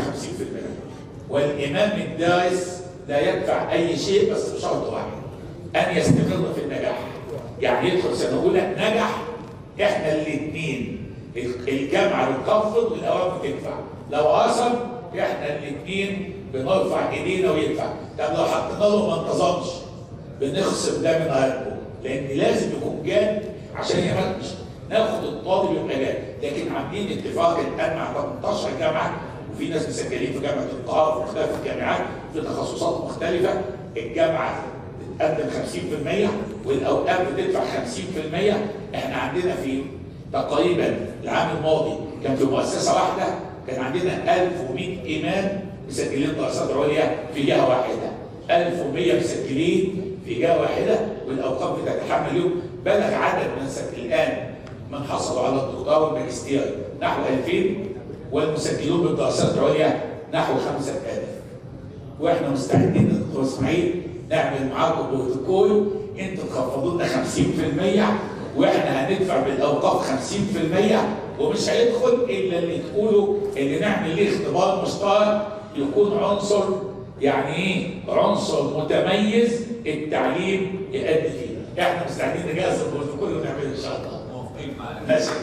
والامام الدارس لا يدفع اي شيء بس بشرط واحد ان يستمر في النجاح يعني يدخل سنه اولى نجح احنا الاثنين الجامعه بتخفض والاوامر بتدفع لو عصب احنا الاثنين بنرفع ايدينا ويدفع طب لو حطينا له ما انتظمش بنخصم ده من راتبه لان لازم يكون جاد عشان يمشي ناخد الطالب يبقى جاد لكن عاملين اتفاق الان مع 18 جامعه وفي ناس مسجلين في جامعه القاهره في مختلف الجامعات في تخصصات مختلفه الجامعه بتقدم 50% والاوقات بتدفع 50% احنا عندنا في تقريبا العام الماضي كان في مؤسسه واحده كان عندنا 1100 امام مسجلين دراسات عليا في جهه واحده 1100 مسجلين في جهه واحده والاوقاف بتتحمل يوم بلغ عدد من الان من حصلوا على الدكتوراه والماجستير نحو 2000 والمسجلون بالدراسات العليا نحو 5000 واحنا مستعدين دكتور اسماعيل نعمل معاكم بروتوكول انتوا تخفضوا لنا 50% واحنا هندفع بالاوقاف 50% ومش هيدخل الا اللي تقولوا اللي نعمل ليه اختبار مشترك يكون عنصر يعني ايه عنصر متميز التعليم يأدي فيه احنا مستعدين نجهز البروتوكول ونعمله ان شاء الله موافقين معانا ماشي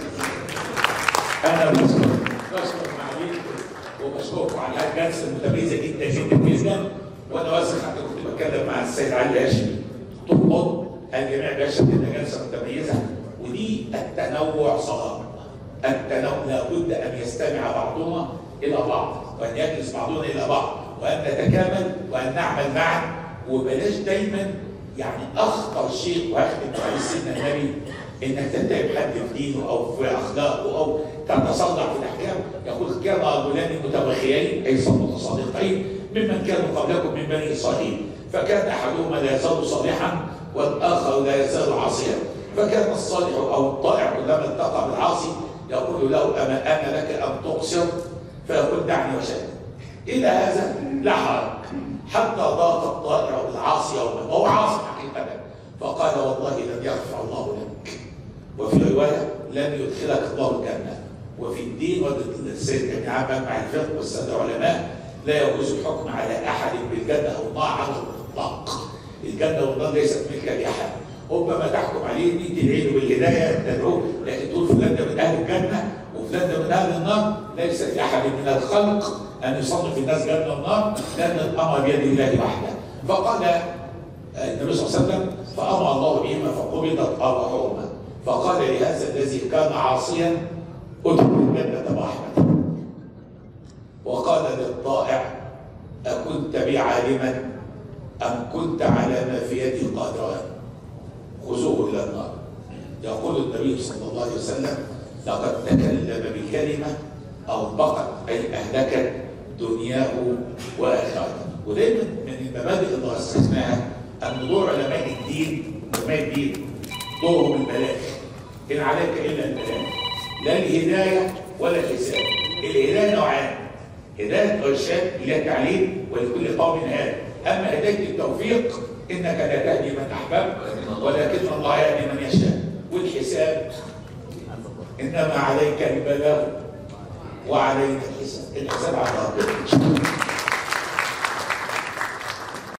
انا بشكر بشكر معاليكم وبشكركم على الجلسه المتميزه جدا جدا جدا وانا واثق حتى كنت بتكلم مع السيد علي هاشمي تقعد الجميع بيشهد انها جلسه متميزه ودي التنوع صغار التنوع لابد ان يستمع بعضنا الى بعض وان يجلس بعضنا الى بعض وان نتكامل وان نعمل معا وبلاش دايما يعني اخطر شيء وهختم عليه سيدنا النبي انك تتهم حد في دينه او في اخلاقه او تتصدع في الاحكام يقول كان رجلان متوخيين اي متصادقين ممن كانوا قبلكم من بني اسرائيل فكان احدهما لا يزال صالحا والاخر لا يزال عاصيا فكان الصالح او الطائع كلما التقى بالعاصي يقول له اما انا لك ان تقصر فيقول دعني وشأني الى هذا لا حرج حتى ضاق الطائع بالعاصي يوما وهو عاصي حقيقه فقال والله لن يغفر الله لك وفي روايه لن يدخلك الله الجنه وفي الدين والسيد ابن عبد مع الفقه والساده العلماء لا يجوز الحكم على احد بالجنه او النار على الاطلاق الجنه والنار ليست ملكا لاحد ربما تحكم عليه ان انت تدعي له بالهدايه تدعوه لكن تقول فلان ده من اهل الجنه وفلان ده من اهل النار ليس لاحد من الخلق ان يصنف الناس جنه والنار لان الامر بيد الله وحده فقال النبي صلى الله عليه وسلم فامر الله بهما فقبضت ارواحهما فقال لهذا الذي كان عاصيا ادخل الجنه برحمتك وقال للطائع أكنت بي عالما أم كنت على ما في يدي قادرا خذوه إلى النار يقول النبي صلى الله عليه وسلم لقد تكلم بكلمة أوبقت أي أهلكت دنياه وآخرته ودايما من المبادئ اللي رسخناها أن دور علماء الدين علماء الدين دورهم البلاغ إن عليك إلا البلاغ لا الهداية ولا الحساب الهداية نوعان هداية إرشاد إلى تعليم ولكل قوم هاد أما هداية التوفيق إنك لا تهدي من أحببت ولكن الله يهدي من يشاء والحساب إنما عليك البلاغ وعلينا الحساب الحساب على ربنا